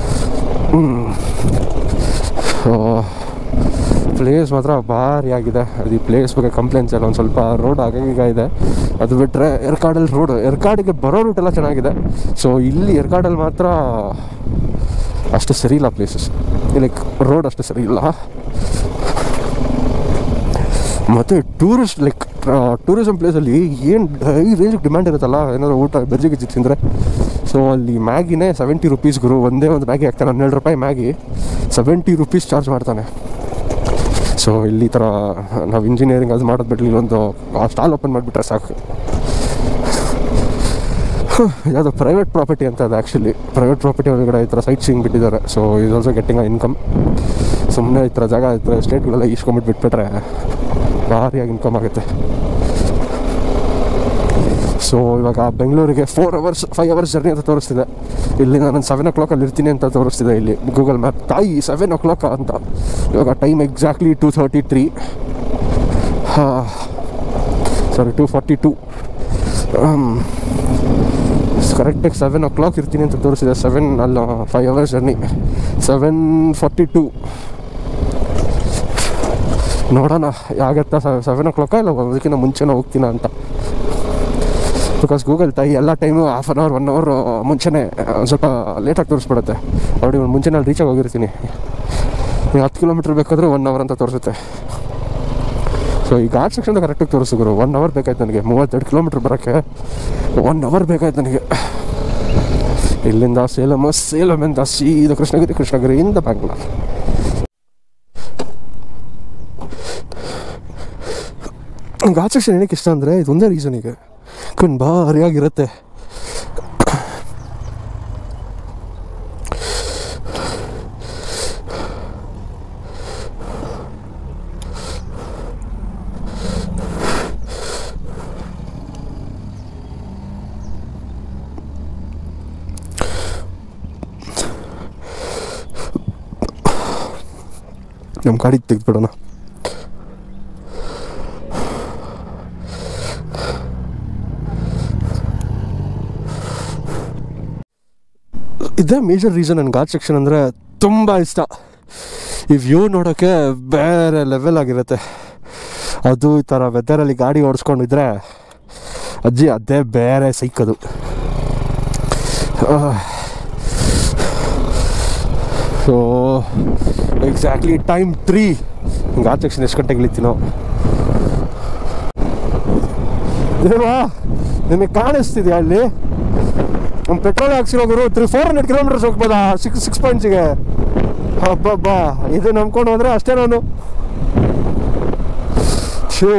ಸೊ ಪ್ಲೇಸ್ ಮಾತ್ರ ಭಾರಿ ಆಗಿದೆ ಅದು ಈ ಪ್ಲೇಸ್ ಬಗ್ಗೆ ಕಂಪ್ಲೇಂಟ್ಸ್ ಎಲ್ಲ ಒಂದು ಸ್ವಲ್ಪ ರೋಡ್ ಆಗಾಗ ಇದೆ ಅದು ಬಿಟ್ಟರೆ ಎರ್ಕಾಡಲ್ಲಿ ರೋಡ್ ಎರ್ಕಾಡಿಗೆ ಬರೋ ರೂಟ್ ಎಲ್ಲ ಚೆನ್ನಾಗಿದೆ ಸೊ ಇಲ್ಲಿ ಎರ್ಕಾಡಲ್ಲಿ ಮಾತ್ರ ಅಷ್ಟು ಸರಿ ಇಲ್ಲ ಪ್ಲೇಸಸ್ ಲೈಕ್ ರೋಡ್ ಅಷ್ಟು ಸರಿ ಇಲ್ಲ ಮತ್ತು ಟೂರಿಸ್ಟ್ ಲೈಕ್ ಟೂರಿಸಮ್ ಪ್ಲೇಸಲ್ಲಿ ಏನು ಈ ರೇಂಜಿಗೆ ಡಿಮ್ಯಾಂಡ್ ಇರುತ್ತಲ್ಲ ಏನಾದ್ರು ಊಟ ಬೆರ್ಜಿ ಗಿಜ್ಜಿ ತಿಂದರೆ ಸೊ ಅಲ್ಲಿ ಮ್ಯಾಗಿನೇ ಸೆವೆಂಟಿ ರುಪೀಸ್ ಗುರು ಒಂದೇ ಒಂದು ಮ್ಯಾಗಿ ಹಾಕ್ತಾನೆ ಹನ್ನೆರಡು ರೂಪಾಯಿ ಮ್ಯಾಗಿ ಸೆವೆಂಟಿ ರುಪೀಸ್ ಚಾರ್ಜ್ ಮಾಡ್ತಾನೆ ಸೊ ಇಲ್ಲಿ ಈ ಥರ ನಾವು ಇಂಜಿನಿಯರಿಂಗ್ ಅದು ಮಾಡೋದು ಬಿಟ್ಟು ಇಲ್ಲೊಂದು ಸ್ಟಾಲ್ ಓಪನ್ ಮಾಡಿಬಿಟ್ರೆ ಸಾಕು ಯಾವುದೋ ಪ್ರೈವೇಟ್ ಪ್ರಾಪರ್ಟಿ ಅಂತ ಅದು ಆ್ಯಕ್ಚುಲಿ ಪ್ರೈವೇಟ್ ಪ್ರಾಪರ್ಟಿ ಒಳಗಡೆ ಈ ಥರ ಸೈಟ್ ಸೀಯಿಂಗ್ ಬಿಟ್ಟಿದ್ದಾರೆ ಸೊ ಇದು ಆಲ್ಸೋ ಗೆಟ್ಟಿಂಗ್ ಇನ್ಕಮ್ ಸುಮ್ಮನೆ ಈ ಥರ ಜಾಗ ಈ ಥರ ಸ್ಟೇಟ್ಗಳೆಲ್ಲ ಈಸ್ಕೊಂಬಿಟ್ಟು ಬಿಟ್ಬಿಟ್ರೆ ಭಾರಿಯಾಗಿ ಇನ್ಕಮ್ ಆಗುತ್ತೆ ಸೊ ಇವಾಗ ಬೆಂಗಳೂರಿಗೆ four hours five hours journey ಅಂತ ತೋರಿಸ್ತಿದೆ ಇಲ್ಲಿ ನಾನು ಸೆವೆನ್ ಓ ಕ್ಲಾಕಲ್ಲಿ ಇರ್ತೀನಿ ಅಂತ ತೋರಿಸ್ತಿದೆ ಇಲ್ಲಿ ಗೂಗಲ್ ಮ್ಯಾಪ್ ತಾಯಿ ಸೆವೆನ್ ಓ ಕ್ಲಾಕ್ ಅಂತ ಇವಾಗ time exactly two thirty three sorry two forty two ಕರೆಕ್ಟಾಗಿ ಸೆವೆನ್ ಓ ಕ್ಲಾಕ್ ಇರ್ತೀನಿ ಅಂತ ತೋರಿಸಿದೆ ಸೆವೆನ್ ಅಲ್ಲ five hours journey seven forty two ನೋಡೋಣ ಆಗತ್ತಾ ಸೆವೆನ್ ಓ ಕ್ಲಾಕ ಇಲ್ಲ ಅದಕ್ಕಿಂತ ಮುಂಚೆನೇ ಹೋಗ್ತೀನ ಅಂತ ಬಿಕಾಸ್ ಗೂಗಲ್ ತಾಯಿ ಎಲ್ಲ time half an hour one hour ಮುಂಚೆನೇ ಒಂದು ಸ್ವಲ್ಪ ಲೇಟಾಗಿ ತೋರಿಸ್ಬಿಡುತ್ತೆ ಆಲ್ರೆಡಿ ಒಂದು ಮುಂಚೆನೇ ಅಲ್ಲಿ ರೀಚಾಗಿ ಹೋಗಿರ್ತೀನಿ ನೀವು ಹತ್ತು ಕಿಲೋಮೀಟ್ರ್ ಬೇಕಾದ್ರೆ ಒನ್ ಅವರ್ ಅಂತ ತೋರಿಸುತ್ತೆ ಸೊ ಈ ಘಾಟ್ ಸೆಕ್ಷನ್ ಕರೆಕ್ಟಾಗಿ ತೋರಿಸು ಗುರು ಒನ್ ಅವರ್ ಬೇಕಾಯ್ತು ನನಗೆ ಮೂವತ್ತೆರಡು ಕಿಲೋಮೀಟ್ರ್ ಬರೋಕ್ಕೆ ಒನ್ ಅವರ್ ಬೇಕಾಯ್ತು ನನಗೆ ಇಲ್ಲಿಂದ ಸೇಲಮ್ ಸೇಲಮಿಂದ ಸೀದಾ ಕೃಷ್ಣಗಿರಿ ಕೃಷ್ಣಗಿರಿಯಿಂದ ಬ್ಯಾಂಗ್ಳೂರ್ ಘಾಟ್ ಸೆಕ್ಷನ್ ಏನಕ್ಕೆ ಇಷ್ಟ ಅಂದರೆ ಇದೊಂದೇ ರೀಸನಿಗೆ ಕಣ್ ಭಾರಿಯಾಗಿರುತ್ತೆ ನಮ್ಮ ಗಾಡಿ ತೆಗೆದ್ಬಿಡೋಣ ಇದೇ ಮೇಜರ್ ರೀಸನ್ ನನ್ನ ಘಾಟ್ ಸೆಕ್ಷನ್ ಅಂದರೆ ತುಂಬ ಇಷ್ಟ ಈ ವ್ಯೂ ನೋಡೋಕ್ಕೆ ಬೇರೆ ಲೆವೆಲ್ ಆಗಿರುತ್ತೆ ಅದು ಈ ಥರ ವೆದರಲ್ಲಿ ಗಾಡಿ ಓಡಿಸ್ಕೊಂಡಿದ್ರೆ ಅಜ್ಜಿ ಅದೇ ಬೇರೆ ಸೈಕದು so exactly time three ghat section ಎಷ್ಟು ಗಂಟೆಗೆ ಇಳಿತೀನೋ ದೇವಾ ನಿಮಗೆ ಕಾಣಿಸ್ತಿದ್ಯಾ ಅಲ್ಲಿ ಒಂದು ಪೆಟ್ರೋಲ್ ಹಾಕ್ಸಿರೋ ಗುರು ತ್ರೀ ಫೋರ್ ಹಂಡ್ರೆಡ್ ಕಿಲೋಮೀಟರ್ಸ್ ಹೋಗ್ಬೋದಾ ಸಿಕ್ಸ್ ಸಿಕ್ಸ್ ಪಾಯಿಂಟ್ಸಿಗೆ ಹಬ್ಬಬ್ಬಾ ಇದು ನಂಬ್ಕೊಂಡು ಹೋದ್ರೆ ಅಷ್ಟೇ ನಾನು ಶೂ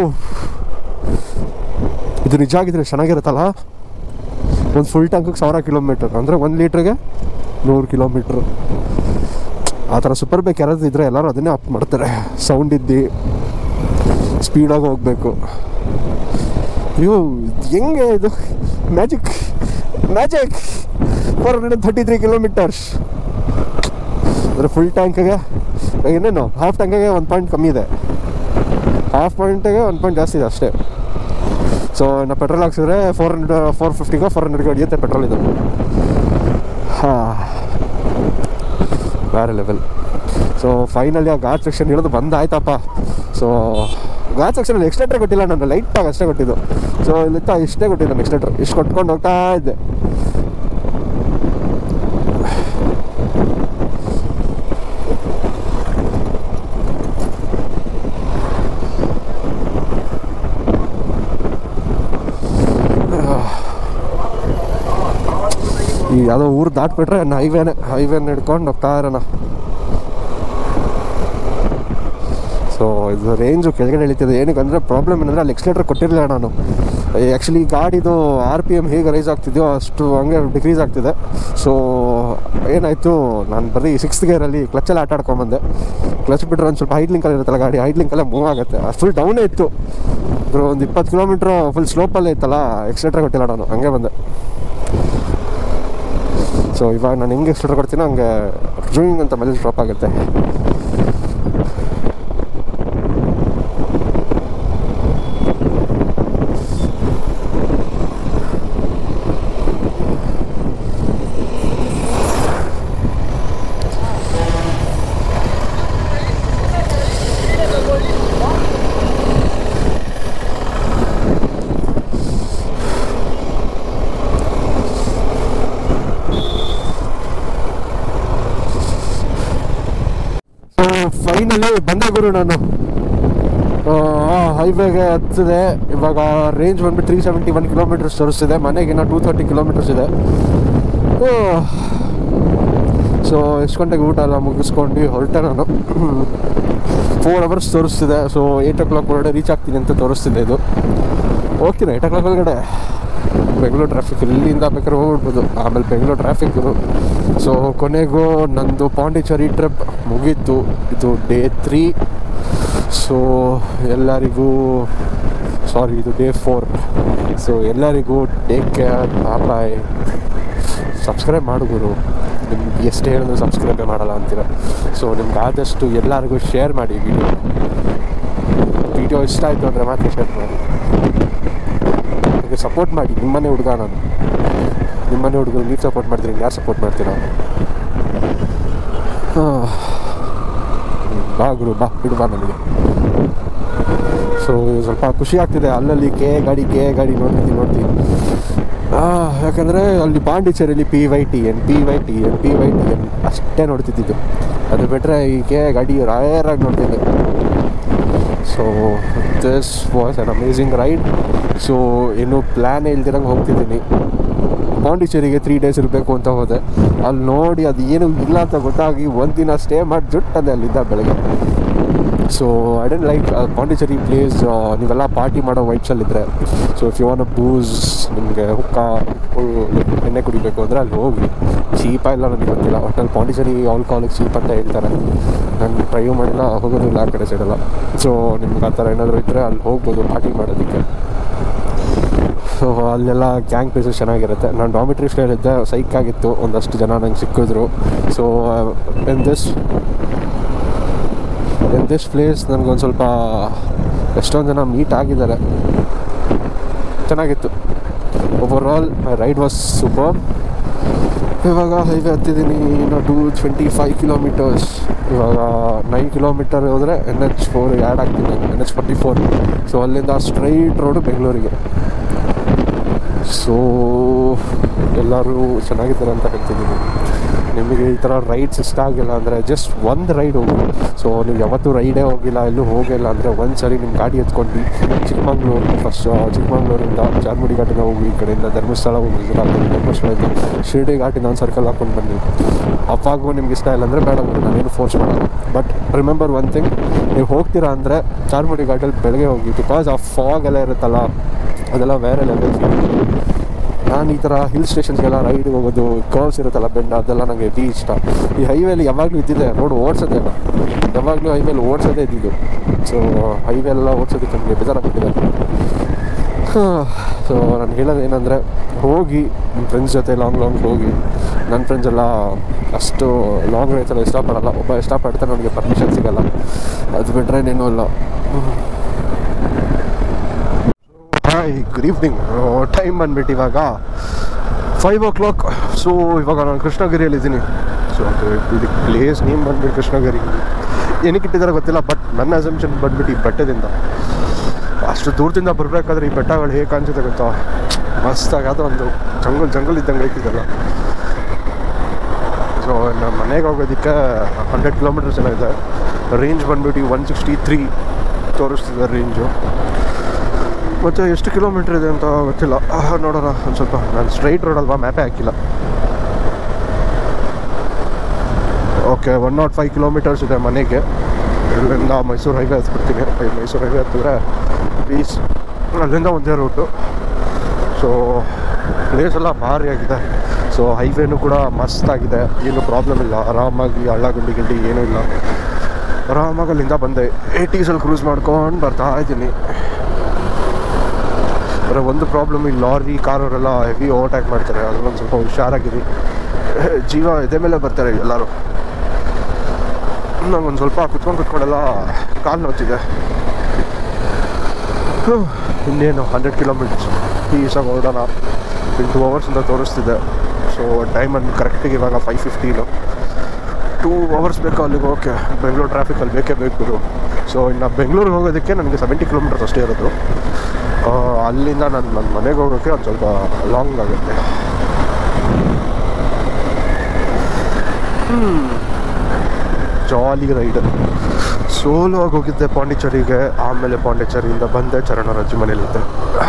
ಇದು ನಿಜ ಆಗಿದ್ರೆ ಚೆನ್ನಾಗಿರುತ್ತಲ್ಲ ಒಂದು ಫುಲ್ ಟ್ಯಾಂಕಿಗೆ ಸಾವಿರ ಕಿಲೋಮೀಟರ್ ಅಂದರೆ ಒಂದು ಲೀಟ್ರಿಗೆ ನೂರು ಕಿಲೋಮೀಟ್ರ್ ಆ ಥರ ಸೂಪರ್ ಬೈಕ್ ಯಾರಾದ್ರೂ ಇದ್ದರೆ ಎಲ್ಲರೂ ಅದನ್ನೇ ಅಪ್ ಮಾಡ್ತಾರೆ ಸೌಂಡ್ ಇದ್ದು ಸ್ಪೀಡಾಗಿ ಹೋಗಬೇಕು ಅಯ್ಯೋ ಇದ್ ಹೆಂಗೆ ಇದು magic magic four hundred thirty three kilometres ಅಂದರೆ ಫುಲ್ ಟ್ಯಾಂಕಿಗೆ ಇನ್ನೇನು ಹಾಫ್ ಟ್ಯಾಂಕಿಗೆ ಒಂದು ಪಾಯಿಂಟ್ ಕಮ್ಮಿ ಇದೆ ಹಾಫ್ ಪಾಯಿಂಟಿಗೆ ಒಂದು ಪಾಯಿಂಟ್ ಜಾಸ್ತಿ ಇದೆ ಅಷ್ಟೇ ಸೊ ನಾ ಪೆಟ್ರೋಲ್ ಹಾಕ್ಸಿದ್ರೆ ಫೋರ್ ಹಂಡ್ರೆಡ್ ಫೋರ್ ಫಿಫ್ಟಿಗೋ ಫೋರ್ ಹಂಡ್ರೆಡ್ಗೆ ಹೊಡಿಯುತ್ತೆ ಪೆಟ್ರೋಲ್ ಇದು ಹಾಂ ಬೇರೆ ಲೆವೆಲ್ ಸೊ ಫೈನಲಿ ಆ ಘಾಟ್ ಸೆಕ್ಷನ್ ಇರೋದು ಬಂದಾಯ್ತಪ್ಪ ಸೊ ಘಾಟ್ ಸೆಕ್ಷನಲ್ಲಿ ಎಕ್ಸ್ಲೇಟ್ರ್ ಕೊಟ್ಟಿಲ್ಲ ನಾನು ಲೈಟಾಗಿ ಅಷ್ಟೇ ಕೊಟ್ಟಿದ್ದು ಸೊ ಇಲ್ಲಿತ್ತ ಇಷ್ಟೇ ಕೊಟ್ಟಿದ್ದು ನಾನು ಎಕ್ಸ್ಲೇಟ್ರ್ ಇಷ್ಟು ಕೊಟ್ಕೊಂಡು ಹೋಗ್ತಾ ಇದ್ದೆ ಈ ಯಾವುದೋ ಊರು ದಾಟ್ಬಿಟ್ರೆ ನಾನು ಹೈವೇನೆ ಹೈವೇನ ಹಿಡ್ಕೊಂಡು ಹೋಗ್ತಾ ಇರೋಣ ಸೊ ಇದು ರೇಂಜು ಕೆಳಗಡೆ ಇಳಿತಿದೆ ಏನಕ್ಕೆ ಅಂದರೆ ಪ್ರಾಬ್ಲಮ್ ಏನಂದರೆ ಅಲ್ಲಿ ಎಕ್ಸ್ಲೇಟರ್ ಕೊಟ್ಟಿರಲಿಲ್ಲ ನಾನು ಆ್ಯಕ್ಚುಲಿ ಗಾಡಿದು ಆರ್ ಪಿ ಎಮ್ ಹೇಗೆ ರೈಸ್ ಆಗ್ತಿದೆಯೋ ಅಷ್ಟು ಹಂಗೆ ಡಿಕ್ರೀಸ್ ಆಗ್ತಿದೆ ಸೊ ಏನಾಯಿತು ನಾನು ಬರೀ ಸಿಕ್ಸ್ತ್ ಗೇರಲ್ಲಿ ಕ್ಲಚಲ್ಲಿ ಆಟ ಆಡ್ಕೊಂಬಂದೆ ಕ್ಲಚ್ ಬಿಟ್ಟರೆ ಒಂದು ಸ್ವಲ್ಪ ಹೈಟ್ ಲಿಂಕಲ್ಲಿ ಇರುತ್ತಲ್ಲ ಗಾಡಿ ಹೈಟ್ ಲಿಂಕಲ್ಲೇ ಮೂವ್ ಆಗುತ್ತೆ ಫುಲ್ ಡೌನೇ ಇತ್ತು ಬ್ರೋ ಒಂದು ಇಪ್ಪತ್ತು ಕಿಲೋಮೀಟ್ರು ಫುಲ್ ಸ್ಲೋಪಲ್ಲೇ ಇತ್ತಲ್ಲ ಎಕ್ಸ್ಲೇಟರ್ ಕೊಟ್ಟಿಲ್ಲ ನಾನು ಹಂಗೆ ಬಂದೆ ಸೊ ಇವಾಗ ನಾನು ಹೆಂಗೆ ಎಕ್ಸ್ಲೇಟರ್ ಕೊಡ್ತೀನೋ ಹಂಗೆ ಡ್ರೂಯಿಂಗ್ ಅಂತ ಮೇಲೆ ಡ್ರಾಪ್ ಆಗುತ್ತೆ ಫೈನಲಿ ಬಂದೆ ಗುರು ನಾನು ಹೈವೇಗೆ ಹತ್ತಿದೆ ಇವಾಗ ರೇಂಜ್ ಬಂದ್ಬಿಟ್ಟು ತ್ರೀ ಸೆವೆಂಟಿ ಒನ್ ಕಿಲೋಮೀಟರ್ಸ್ ತೋರಿಸ್ತಿದೆ ಮನೆಗಿನ್ನ ಟೂ ತರ್ಟಿ ಕಿಲೋಮೀಟರ್ಸ್ ಇದೆ ಸೊ ಎಷ್ಟು ಗಂಟೆಗೆ ಊಟ ಎಲ್ಲ ಮುಗಿಸ್ಕೊಂಡು ಹೊರಟೆ ನಾನು ಫೋರ್ ಅವರ್ಸ್ ತೋರಿಸ್ತಿದೆ ಸೊ ಏಯ್ಟ್ ಓ ಕ್ಲಾಕ್ ಒಳಗಡೆ ರೀಚ್ ಆಗ್ತೀನಿ ಅಂತ ತೋರಿಸ್ತಿದೆ ಇದು ಹೋಗ್ತೀನಿ ಏಯ್ಟ್ ಓ ಕ್ಲಾಕ್ ಒಳಗಡೆ ಬೆಂಗಳೂರು ಟ್ರಾಫಿಕ್ ಇಲ್ಲಿಂದ ಬೇಕಾದ್ರೆ ಹೋಗ್ಬಿಡ್ಬೋದು ಆಮೇಲೆ ಬೆಂಗಳೂರು ಟ್ರಾಫಿಕ್ ಸೊ ಕೊನೆಗೂ ನಂದು ಪಾಂಡಿಚೇರಿ ಟ್ರಿಪ್ ಮುಗೀತು ಇದು ಡೇ ತ್ರೀ ಸೊ ಎಲ್ಲರಿಗೂ ಸಾರಿ ಇದು ಡೇ ಫೋರ್ ಸೊ ಎಲ್ಲರಿಗೂ ಟೇಕ್ ಕೇರ್ ಬಾಯ್ ಸಬ್ಸ್ಕ್ರೈಬ್ ಮಾಡು ಗುರು ನಿಮ್ಗೆ ಎಷ್ಟೇ ಹೇಳಿದ್ರು ಸಬ್ಸ್ಕ್ರೈಬೇ ಮಾಡಲ್ಲ ಅಂತೀರ ಸೊ ನಿಮ್ಗೆ ಆದಷ್ಟು ಎಲ್ಲರಿಗೂ ಶೇರ್ ಮಾಡಿ ವಿಡಿಯೋ ವಿಡಿಯೋ ಇಷ್ಟ ಆಯಿತು ಅಂದರೆ ಮಾತ್ರ ಶೇರ್ ಮಾಡಿ ನನಗೆ ಸಪೋರ್ಟ್ ಮಾಡಿ ನಿಮ್ಮನೆ ಹುಡುಗ ನಾನು ನಿಮ್ಮನೆ ಹುಡುಗರು ನೀವು ಸಪೋರ್ಟ್ ಮಾಡ್ತೀರಿ ಯಾರು ಸಪೋರ್ಟ್ ಮಾಡ್ತೀರಾ ಹಾಂ. ಬಾ ಗುರು ಬಾ ಬಿಡು ಬಾ ನನಗೆ ಸೊ ಸ್ವಲ್ಪ ಖುಷಿ ಆಗ್ತಿದೆ ಅಲ್ಲಲ್ಲಿ ಕೆ ಗಾಡಿ ಕೆ ಗಾಡಿ ನೋಡ್ತೀನಿ ನೋಡ್ತೀನಿ ಯಾಕಂದರೆ ಅಲ್ಲಿ ಪಾಂಡಿಚೇರಿಯಲ್ಲಿ P Y T N P Y T N P Y T N ಅಷ್ಟೇ ನೋಡ್ತಿದ್ದಿದ್ದು ಅದು ಬಿಟ್ಟರೆ ಈ ಕೆ ಗಾಡಿ ರಾಯರಾಗಿ ನೋಡ್ತಿದ್ದೆ so this was an amazing ride so ಏನು ಪ್ಲ್ಯಾನ್ ಇಲ್ದಿರಂಗೆ ಹೋಗ್ತಿದ್ದೀನಿ ಪಾಂಡಿಚೇರಿಗೆ ತ್ರೀ ಡೇಸ್ ಇರಬೇಕು ಅಂತ ಹೋದೆ ಅಲ್ಲಿ ನೋಡಿ ಅದು ಏನು ಇಲ್ಲ ಅಂತ ಗೊತ್ತಾಗಿ ಒಂದಿನ ಸ್ಟೇ ಮಾಡಿ ಜುಟ್ಟದೆ ಅಲ್ಲಿದ್ದ ಬೆಳಗ್ಗೆ so I didn't like Pondicherry place ನೀವೆಲ್ಲ ಪಾರ್ಟಿ ಮಾಡೋ ವೈಬ್ಸಲ್ಲಿದ್ದರೆ so if you want booze ನಿಮಗೆ ಹುಕ್ಕ ಎಣ್ಣೆ ಕುಡಿಬೇಕು ಅಂದರೆ ಅಲ್ಲಿ ಹೋಗಿ ಚೀಪ ಇಲ್ಲ ನನಗೆ ಗೊತ್ತಿಲ್ಲ ಒಟ್ಟಲ್ಲಿ ಪಾಂಡಿಚೇರಿ ಆಲ್ಕೋಹಾಲಿಕ್ ಚೀಪ್ ಅಂತ ಹೇಳ್ತಾರೆ ನಾನು ಟ್ರೈ ಮಾಡಿಲ್ಲ ಹೋಗೋದಿಲ್ಲ ಆ ಕಡೆ ಸೈಡೆಲ್ಲ ಸೊ ನಿಮ್ಗೆ ಆ ಥರ ಏನಾದರೂ ಇದ್ದರೆ ಅಲ್ಲಿ ಹೋಗ್ಬೋದು ಪಾರ್ಟಿ ಮಾಡೋದಕ್ಕೆ ಸೊ ಅಲ್ಲೆಲ್ಲ ಗ್ಯಾಂಗ್ ಪ್ಲೇಸಸ್ ಚೆನ್ನಾಗಿರುತ್ತೆ ನಾನು ಡಾಮಿಟ್ರಿ ಸ್ಟೇಲಿದ್ದೆ ಸೈಕ್ ಆಗಿತ್ತು ಒಂದಷ್ಟು ಜನ ನಂಗೆ ಸಿಕ್ಕಿದ್ರು so in this in this place ನನಗೊಂದು ಸ್ವಲ್ಪ ಎಷ್ಟೊಂದು ಜನ ಮೀಟ್ ಆಗಿದ್ದಾರೆ ಚೆನ್ನಾಗಿತ್ತು overall my ride was super ಇವಾಗ ಹೈವೇ ಹತ್ತಿದ್ದೀನಿ ಇನ್ನು ಟೂ ಟ್ವೆಂಟಿ ಫೈವ್ ಕಿಲೋಮೀಟರ್ಸ್ ಇವಾಗ ನೈನ್ ಕಿಲೋಮೀಟರ್ ಹೋದರೆ ಎನ್ ಎಚ್ ಫೋರ್ ಆ್ಯಡ್ ಆಗ್ತೀನಿ N H forty four so ಅಲ್ಲಿಂದ ಸ್ಟ್ರೈಟ್ ರೋಡು ಬೆಂಗಳೂರಿಗೆ ಸೊ ಎಲ್ಲರೂ ಚೆನ್ನಾಗಿದ್ದಾರೆ ಅಂತ ಹೇಳ್ತಿದ್ದೀನಿ ನಿಮಗೆ ಈ ಥರ ರೈಡ್ಸ್ ಇಷ್ಟ ಆಗಿಲ್ಲ ಅಂದರೆ ಜಸ್ಟ್ ಒಂದು ರೈಡ್ ಹೋಗಿ ಸೊ ನೀವು ಯಾವತ್ತೂ ರೈಡೇ ಹೋಗಿಲ್ಲ ಎಲ್ಲೂ ಹೋಗಿಲ್ಲ ಅಂದರೆ ಒಂದು ಸರಿ ನಿಮ್ಮ ಗಾಡಿ ಎತ್ಕೊಂಡು ಚಿಕ್ಕಮಂಗ್ಳೂರು ಫಸ್ಟ್ ಚಿಕ್ಕಮಂಗ್ಳೂರಿಂದ ಚಾರ್ಮುಡಿ ಘಾಟಿನ ಹೋಗಿ ಈ ಕಡೆಯಿಂದ ಧರ್ಮಸ್ಥಳ ಹೋಗಿ ಧರ್ಮಸ್ಥಳದಿಂದ ಶಿರ್ಡಿ ಘಾಟಿನ ಒಂದು ಸರ್ಕಲ್ ಹಾಕೊಂಡು ಬನ್ನಿ ಅವಾಗೂ ನಿಮ್ಗೆ ಇಷ್ಟ ಇಲ್ಲ ಅಂದರೆ ಬೇಡ ಬಿಡಿ ನಾನೇನು ಫೋರ್ಸ್ ಮಾಡಲ್ಲ ಬಟ್ ರಿಮೆಂಬರ್ ಒನ್ ಥಿಂಗ್ ನೀವು ಹೋಗ್ತೀರಾ ಅಂದರೆ ಚಾರ್ಮುಡಿ ಘಾಟಲ್ಲಿ ಬೆಳಗ್ಗೆ ಹೋಗಿ ಬಿಕಾಸ್ ಆ ಫಾಗ್ ಎಲ್ಲ ಇರುತ್ತಲ್ಲ ಅದೆಲ್ಲ ಬೇರೆ ಲೆವೆಲ್ ನಾನು ಈ ಥರ ಹಿಲ್ ಸ್ಟೇಷನ್ಸ್ಗೆಲ್ಲ ರೈಡ್ ಹೋಗೋದು ಕರ್ವ್ಸ್ ಇರುತ್ತಲ್ಲ ಬೆಂಡ ಅದೆಲ್ಲ ನನಗೆ ಹೆವಿ ಇಷ್ಟ ಈ ಹೈವೇಲಿ ಯಾವಾಗಲೂ ಇದ್ದಿದೆ ರೋಡ್ ಓಡಿಸೋದೇ ಇಲ್ಲ ಯಾವಾಗಲೂ ಹೈವೇಲಿ ಓಡಿಸೋದೇ ಇದ್ದಿದ್ದು ಸೊ ಹೈವೇ ಎಲ್ಲ ಓಡಿಸೋದಕ್ಕೆ ನನಗೆ ಬೇಜಾರಾಗ್ಬಿಟ್ಟಿದೆ ಸೊ ನಾನು ಹೇಳೋದು ಏನಂದರೆ ಹೋಗಿ ನಿಮ್ಮ ಫ್ರೆಂಡ್ಸ್ ಜೊತೆ ಲಾಂಗ್ ಲಾಂಗ್ ಹೋಗಿ ನನ್ನ ಫ್ರೆಂಡ್ಸ್ ಎಲ್ಲ ಅಷ್ಟು ಲಾಂಗ್ ರೈಡ್ಸ್ ಎಲ್ಲ ಇಷ್ಟಪಡಲ್ಲ ಒಬ್ಬ ಇಷ್ಟಪಡ್ತಾರೆ ನನಗೆ ಪರ್ಮಿಷನ್ ಸಿಗಲ್ಲ ಅದು ಬಿಟ್ಟರೆ ಇನ್ನೇನೂ ಇಲ್ಲ ಹಾಯ್ ಗುಡ್ ಈವ್ನಿಂಗ್ ಟೈಮ್ ಬಂದ್ಬಿಟ್ಟು ಇವಾಗ ಫೈವ್ ಓ ಕ್ಲಾಕ್ ಸೊ ಇವಾಗ ನಾನು ಕೃಷ್ಣಗಿರಿಯಲ್ಲಿದ್ದೀನಿ ಸೊ ಅದು ಇದು ಪ್ಲೇಸ್ ನೇಮ್ ಬಂದ್ಬಿಟ್ಟು ಕೃಷ್ಣಗಿರಿ ಏನಕ್ಕೆ ಇಟ್ಟಿದ್ದಾರೆ ಗೊತ್ತಿಲ್ಲ ಬಟ್ ನನ್ನ ಅಸಂಪ್ಷನ್ ಬಂದ್ಬಿಟ್ಟು ಈ ಬೆಟ್ಟದಿಂದ ಅಷ್ಟು ದೂರದಿಂದ ಬರಬೇಕಾದ್ರೆ ಈ ಬೆಟ್ಟಗಳು ಹೇಗೆ ಕಾಣಿಸುತ್ತೆ ಗೊತ್ತಾ ಮಸ್ತಾಗಿ ಅದು ಒಂದು ಜಂಗಲ್ ಜಂಗಲ್ ಇದ್ದಂಗೆ ಐತಿದೆಲ್ಲ ಸೊ ನಮ್ಮ ಮನೆಗೆ ಹೋಗೋದಕ್ಕೆ ಹಂಡ್ರೆಡ್ ಕಿಲೋಮೀಟರ್ಸ್ ಏನಾಗಿದೆ ರೇಂಜ್ ಬಂದ್ಬಿಟ್ಟು ಒನ್ ಸಿಕ್ಸ್ಟಿ ತ್ರೀ ತೋರಿಸ್ತಿದೆ ರೇಂಜು ಮತ್ತು ಎಷ್ಟು ಕಿಲೋಮೀಟ್ರ್ ಇದೆ ಅಂತ ಗೊತ್ತಿಲ್ಲ ಆಹ್, ನೋಡೋಣ ಒಂದು ಸ್ವಲ್ಪ ನಾನು ಸ್ಟ್ರೈಟ್ ರೋಡ್ ಅಲ್ವಾ ಮ್ಯಾಪೇ ಹಾಕಿಲ್ಲ okay one naught five kilometres ಇದೆ ಮನೆಗೆ ಇಲ್ಲಿಂದ ಮೈಸೂರು ಹೈವೇ ಹತ್ಬಿಡ್ತೀನಿ ಐ- ಮೈಸೂರು ಹೈವೇ ಹತ್ತಿದ್ರೆ ಬೀಚ್ ಅಲ್ಲಿಂದ ಒಂದೇ ರೂಟು ಸೊ ಪ್ಲೇಸ್ ಎಲ್ಲ ಭಾರಿ ಆಗಿದೆ ಸೊ ಹೈವೇನು ಕೂಡ ಮಸ್ತಾಗಿದೆ ಏನು ಪ್ರಾಬ್ಲಮ್ ಇಲ್ಲ ಆರಾಮಾಗಿ ಹಳ್ಳ ಗುಂಡಿ ಗಿಂಡಿ ಏನೂ ಇಲ್ಲ ಆರಾಮಾಗಿ ಅಲ್ಲಿಂದ ಬಂದೆ ಏಟೀಸಲ್ಲಿ ಕ್ರೂಸ್ ಮಾಡ್ಕೊಂಡು ಬರ್ತಾ ಇದ್ದೀನಿ ಆದರೆ ಒಂದು ಪ್ರಾಬ್ಲಮ್ ಈ ಲಾರಿ ಕಾರವರೆಲ್ಲ ಹೆವಿ ಓವರ್ಟ್ಯಾಕ್ ಮಾಡ್ತಾರೆ ಅದರಲ್ಲೊಂದು ಸ್ವಲ್ಪ ಹುಷಾರಾಗಿರಿ ಜೀವ ಎದೆ ಮೇಲೆ ಬರ್ತಾರೆ ಎಲ್ಲರೂ ನಂಗೊಂದು ಸ್ವಲ್ಪ ಕುತ್ಕೊಂಡು ಕುತ್ಕೊಂಡೆಲ್ಲ ಕಾಲು ನೋಡ್ತಿದೆ ಇನ್ನೇನು ಹಂಡ್ರೆಡ್ ಕಿಲೋಮೀಟರ್ಸ್ ಈಸಾಗಿ ಹೊರಡೋಣ ಇನ್ ಟೂ ಅವರ್ಸ್ ಅಂತ ತೋರಿಸ್ತಿದೆ ಸೊ ಟೈಮ್ ಅನ್ನು ಕರೆಕ್ಟಿಗೆ ಇವಾಗ ಫೈವ್ ಫಿಫ್ಟೀನು ಟೂ ಅವರ್ಸ್ ಬೇಕು ಅಲ್ಲಿಗೆ ಓಕೆ ಬೆಂಗಳೂರು ಟ್ರಾಫಿಕಲ್ಲಿ ಬೇಕೇ ಬೇಕು ಸೊ ಇನ್ನು ಬೆಂಗಳೂರಿಗೆ ಹೋಗೋದಕ್ಕೆ ನನಗೆ ಸೆವೆಂಟಿ ಕಿಲೋಮೀಟರ್ಸ್ ಅಷ್ಟೇ ಇರೋದು ಆ, ಅಲ್ಲಿಂದ ನಾನು ನನ್ನ ಮನೆಗೆ ಹೋಗೋಕ್ಕೆ ಒಂದು ಸ್ವಲ್ಪ ಲಾಂಗ್ ಆಗುತ್ತೆ ಜಾಲಿ ರೈಡ್ ಸೋಲೋ ಆಗಿ ಹೋಗಿದ್ದೆ ಪಾಂಡಿಚೇರಿಗೆ ಆಮೇಲೆ ಪಾಂಡಿಚೇರಿಯಿಂದ ಬಂದೆ ಚರಣ ರಜ್ಜು ಮನೇಲಿದ್ದೆ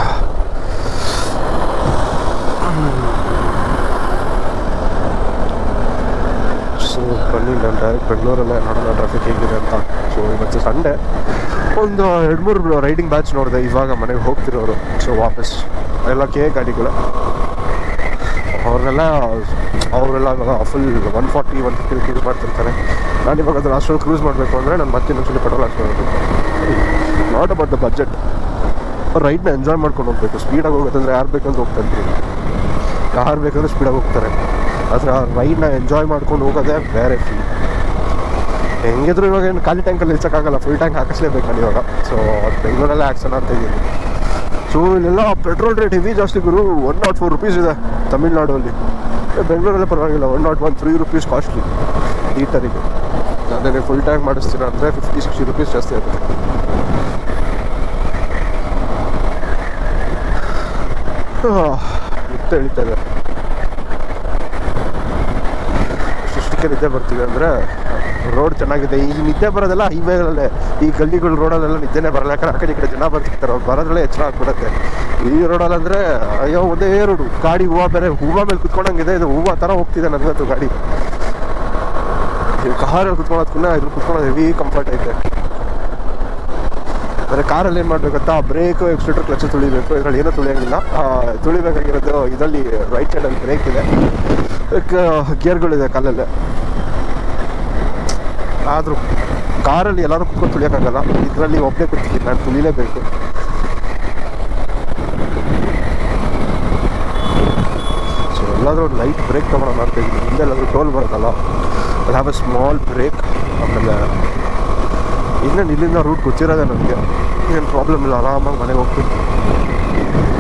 ಸೊ ಬನ್ನಿ ನಾನು ಡೈರೆಕ್ಟ್ ಬೆಂಗಳೂರಲ್ಲೇ ನೋಡೋಣ ಟ್ರಾಫಿಕ್ ಹೇಗಿದೆ ಅಂತ ಸೊ ಇವತ್ತು ಸಂಡೇ ಒಂದು ಎರಡು ಮೂರು ರೈಡಿಂಗ್ ಬ್ಯಾಚ್ ನೋಡಿದೆ ಇವಾಗ ಮನೆಗೆ ಹೋಗ್ತಿರೋರು ಸೊ ವಾಪಸ್ ಎಲ್ಲ ಕೆ ಗಾಡಿಗಳು ಅವ್ರನ್ನೆಲ್ಲ ಅವರೆಲ್ಲ ಇವಾಗ full one forty one fifty cruise ಮಾಡ್ತಿರ್ತಾರೆ ನಾನು ಇವಾಗ ಅದನ್ನು ಅಷ್ಟೊಂದು ಕ್ರೂಸ್ ಮಾಡಬೇಕು ಅಂದರೆ ನಾನು ಮತ್ತೆ ಇನ್ನೊಂದ್ಸಲಿ ಪೆಟ್ರೋಲ್ ಹಾಕ್ಸ್ಕೊಳ್ಬೇಕು ನಾಟ್ ಅಬೌಟ್ ದ ಬಜೆಟ್ ರೈಡ್ನ ಎಂಜಾಯ್ ಮಾಡ್ಕೊಂಡು ಹೋಗ್ಬೇಕು ಸ್ಪೀಡಾಗಿ ಹೋಗೋದಂದ್ರೆ ಯಾರು ಬೇಕಂದ್ರೆ ಹೋಗ್ತಾ ಇರ್ತೀವಿ ಯಾರು ಬೇಕಾದ್ರೆ ಸ್ಪೀಡಾಗಿ ಹೋಗ್ತಾರೆ ಆದರೆ ಆ ರೈಡ್ನ ಎಂಜಾಯ್ ಮಾಡ್ಕೊಂಡು ಹೋಗೋದೇ ಬೇರೆ ಫೀಲ್ ಹೆಂಗಿದ್ರು ಇವಾಗ ಏನು ಖಾಲಿ ಟ್ಯಾಂಕಲ್ಲಿ ನಿಲ್ಸೋಕ್ಕಾಗಲ್ಲ ಫುಲ್ ಟ್ಯಾಂಕ್ ಹಾಕಿಸ್ಲೇಬೇಕು ನಾನು ಇವಾಗ ಸೊ ಅದು ಬೆಂಗಳೂರಲ್ಲೇ ಹಾಕ್ಸೋಣ ಅಂತ ಇದ್ದೀನಿ ಸೊ ಇಲ್ಲೆಲ್ಲ ಪೆಟ್ರೋಲ್ ರೇಟ್ ಹೆವಿ ಜಾಸ್ತಿ ಗುರು ಒನ್ ನಾಟ್ ಫೋರ್ ರುಪೀಸ್ ಇದೆ ತಮಿಳ್ನಾಡಲ್ಲಿ ಬೆಂಗಳೂರಲ್ಲೇ ಪರವಾಗಿಲ್ಲ one naught one three rupees costly ಲೀಟರಿಗೆ ಅದೇ ಫುಲ್ ಟ್ಯಾಂಕ್ ಮಾಡಿಸ್ತೀರಾ ಅಂದರೆ ಫಿಫ್ಟಿ ಸಿಕ್ಸ್ಟಿ ರುಪೀಸ್ ಜಾಸ್ತಿ ಆಗುತ್ತೆ ನಿದ್ದೆ ಎಳಿತಾರೆ ಎಷ್ಟಕ್ಕೆ ನಿದ್ದೆ ಬರ್ತೀವಿ ಅಂದರೆ ರೋಡ್ ಚೆನ್ನಾಗಿದೆ ಈ ನಿದ್ದೆ ಬರೋದೆಲ್ಲ ಹೈವೇಗಳಲ್ಲೇ ಈ ಗಲ್ಲಿಗಳು ರೋಡಲ್ಲೆಲ್ಲ ನಿದ್ದೆನೇ ಬರಲ್ಲ ಯಾಕಂದ್ರೆ ಆ ಕಡೆ ಈ ಕಡೆ ಜನ ಬರ್ತಿರ್ತಾರೆ ಅವ್ರು ಬರೋದ್ರಲ್ಲೇ ಎಚ್ಚರ ಆಗ್ಬಿಡುತ್ತೆ ಈ ರೋಡಲ್ಲಿ ಅಂದರೆ ಅಯ್ಯೋ ಒಂದೇ ರೋಡು ಗಾಡಿ ಹೂವು ಬೇರೆ ಹೂವು ಮೇಲೆ ಕುತ್ಕೊಂಡಂಗಿದೆ ಇದು ಹೂವು ಥರ ಹೋಗ್ತಿದೆ ನನಗಂತೂ ಗಾಡಿ ಕಾರಲ್ಲಿ ಕುತ್ಕೊಳ್ಳೋದಕ್ಕೂ ಇದ್ರ ಕುತ್ಕೊಳ್ಳೋದು ಹೆವಿ ಕಂಫರ್ಟ್ ಐತೆ ಅಂದರೆ ಕಾರಲ್ಲಿ ಏನು ಮಾಡಬೇಕು ಗೊತ್ತಾ ಬ್ರೇಕು ಎಕ್ಸ್ಟ್ರೇಟರ್ ಕ್ಲಚ್ ತುಳಿಬೇಕು ಇದರಲ್ಲಿ ಏನೂ ತುಳಿಯೋಂಗಿಲ್ಲ ಆ, ತುಳಿಬೇಕಾಗಿರೋದು ಇದರಲ್ಲಿ ರೈಟ್ ಸೈಡಲ್ಲಿ ಬ್ರೇಕ್ ಇದೆ ಗೇರ್ಗಳಿದೆ ಕಾಲಲ್ಲೇ ಆದರೂ ಕಾರಲ್ಲಿ ಎಲ್ಲರೂ ಕುತ್ಕೊಂಡು ತುಳಿಯೋಕ್ಕಾಗಲ್ಲ ಇದರಲ್ಲಿ ಒಬ್ಬನೇ ಕೂತಿದ್ದೀನಿ ನಾನು ತುಳಿಲೇಬೇಕು ಸೊ ಎಲ್ಲಾದರೂ ಒಂದು ಲೈಟ್ ಬ್ರೇಕ್ ತೊಗೊಳೋಣ ಅಂತ ಇದ್ದೀನಿ ಹಿಂದೆ ಎಲ್ಲಾದರೂ ಟೋಲ್ ಬರೋದಲ್ಲ ಅದು ಹ್ಯಾವ್ ಅ ಸ್ಮಾಲ್ ಬ್ರೇಕ್ ಆಮೇಲೆ ಇನ್ನೇನು ಇಲ್ಲಿಂದ ರೂಟ್ ಗೊತ್ತಿರೋದೆ ನನಗೆ ಏನು ಪ್ರಾಬ್ಲಮ್ ಇಲ್ಲ ಆರಾಮಾಗಿ ಮನೆಗೆ ಹೋಗ್ತೀನಿ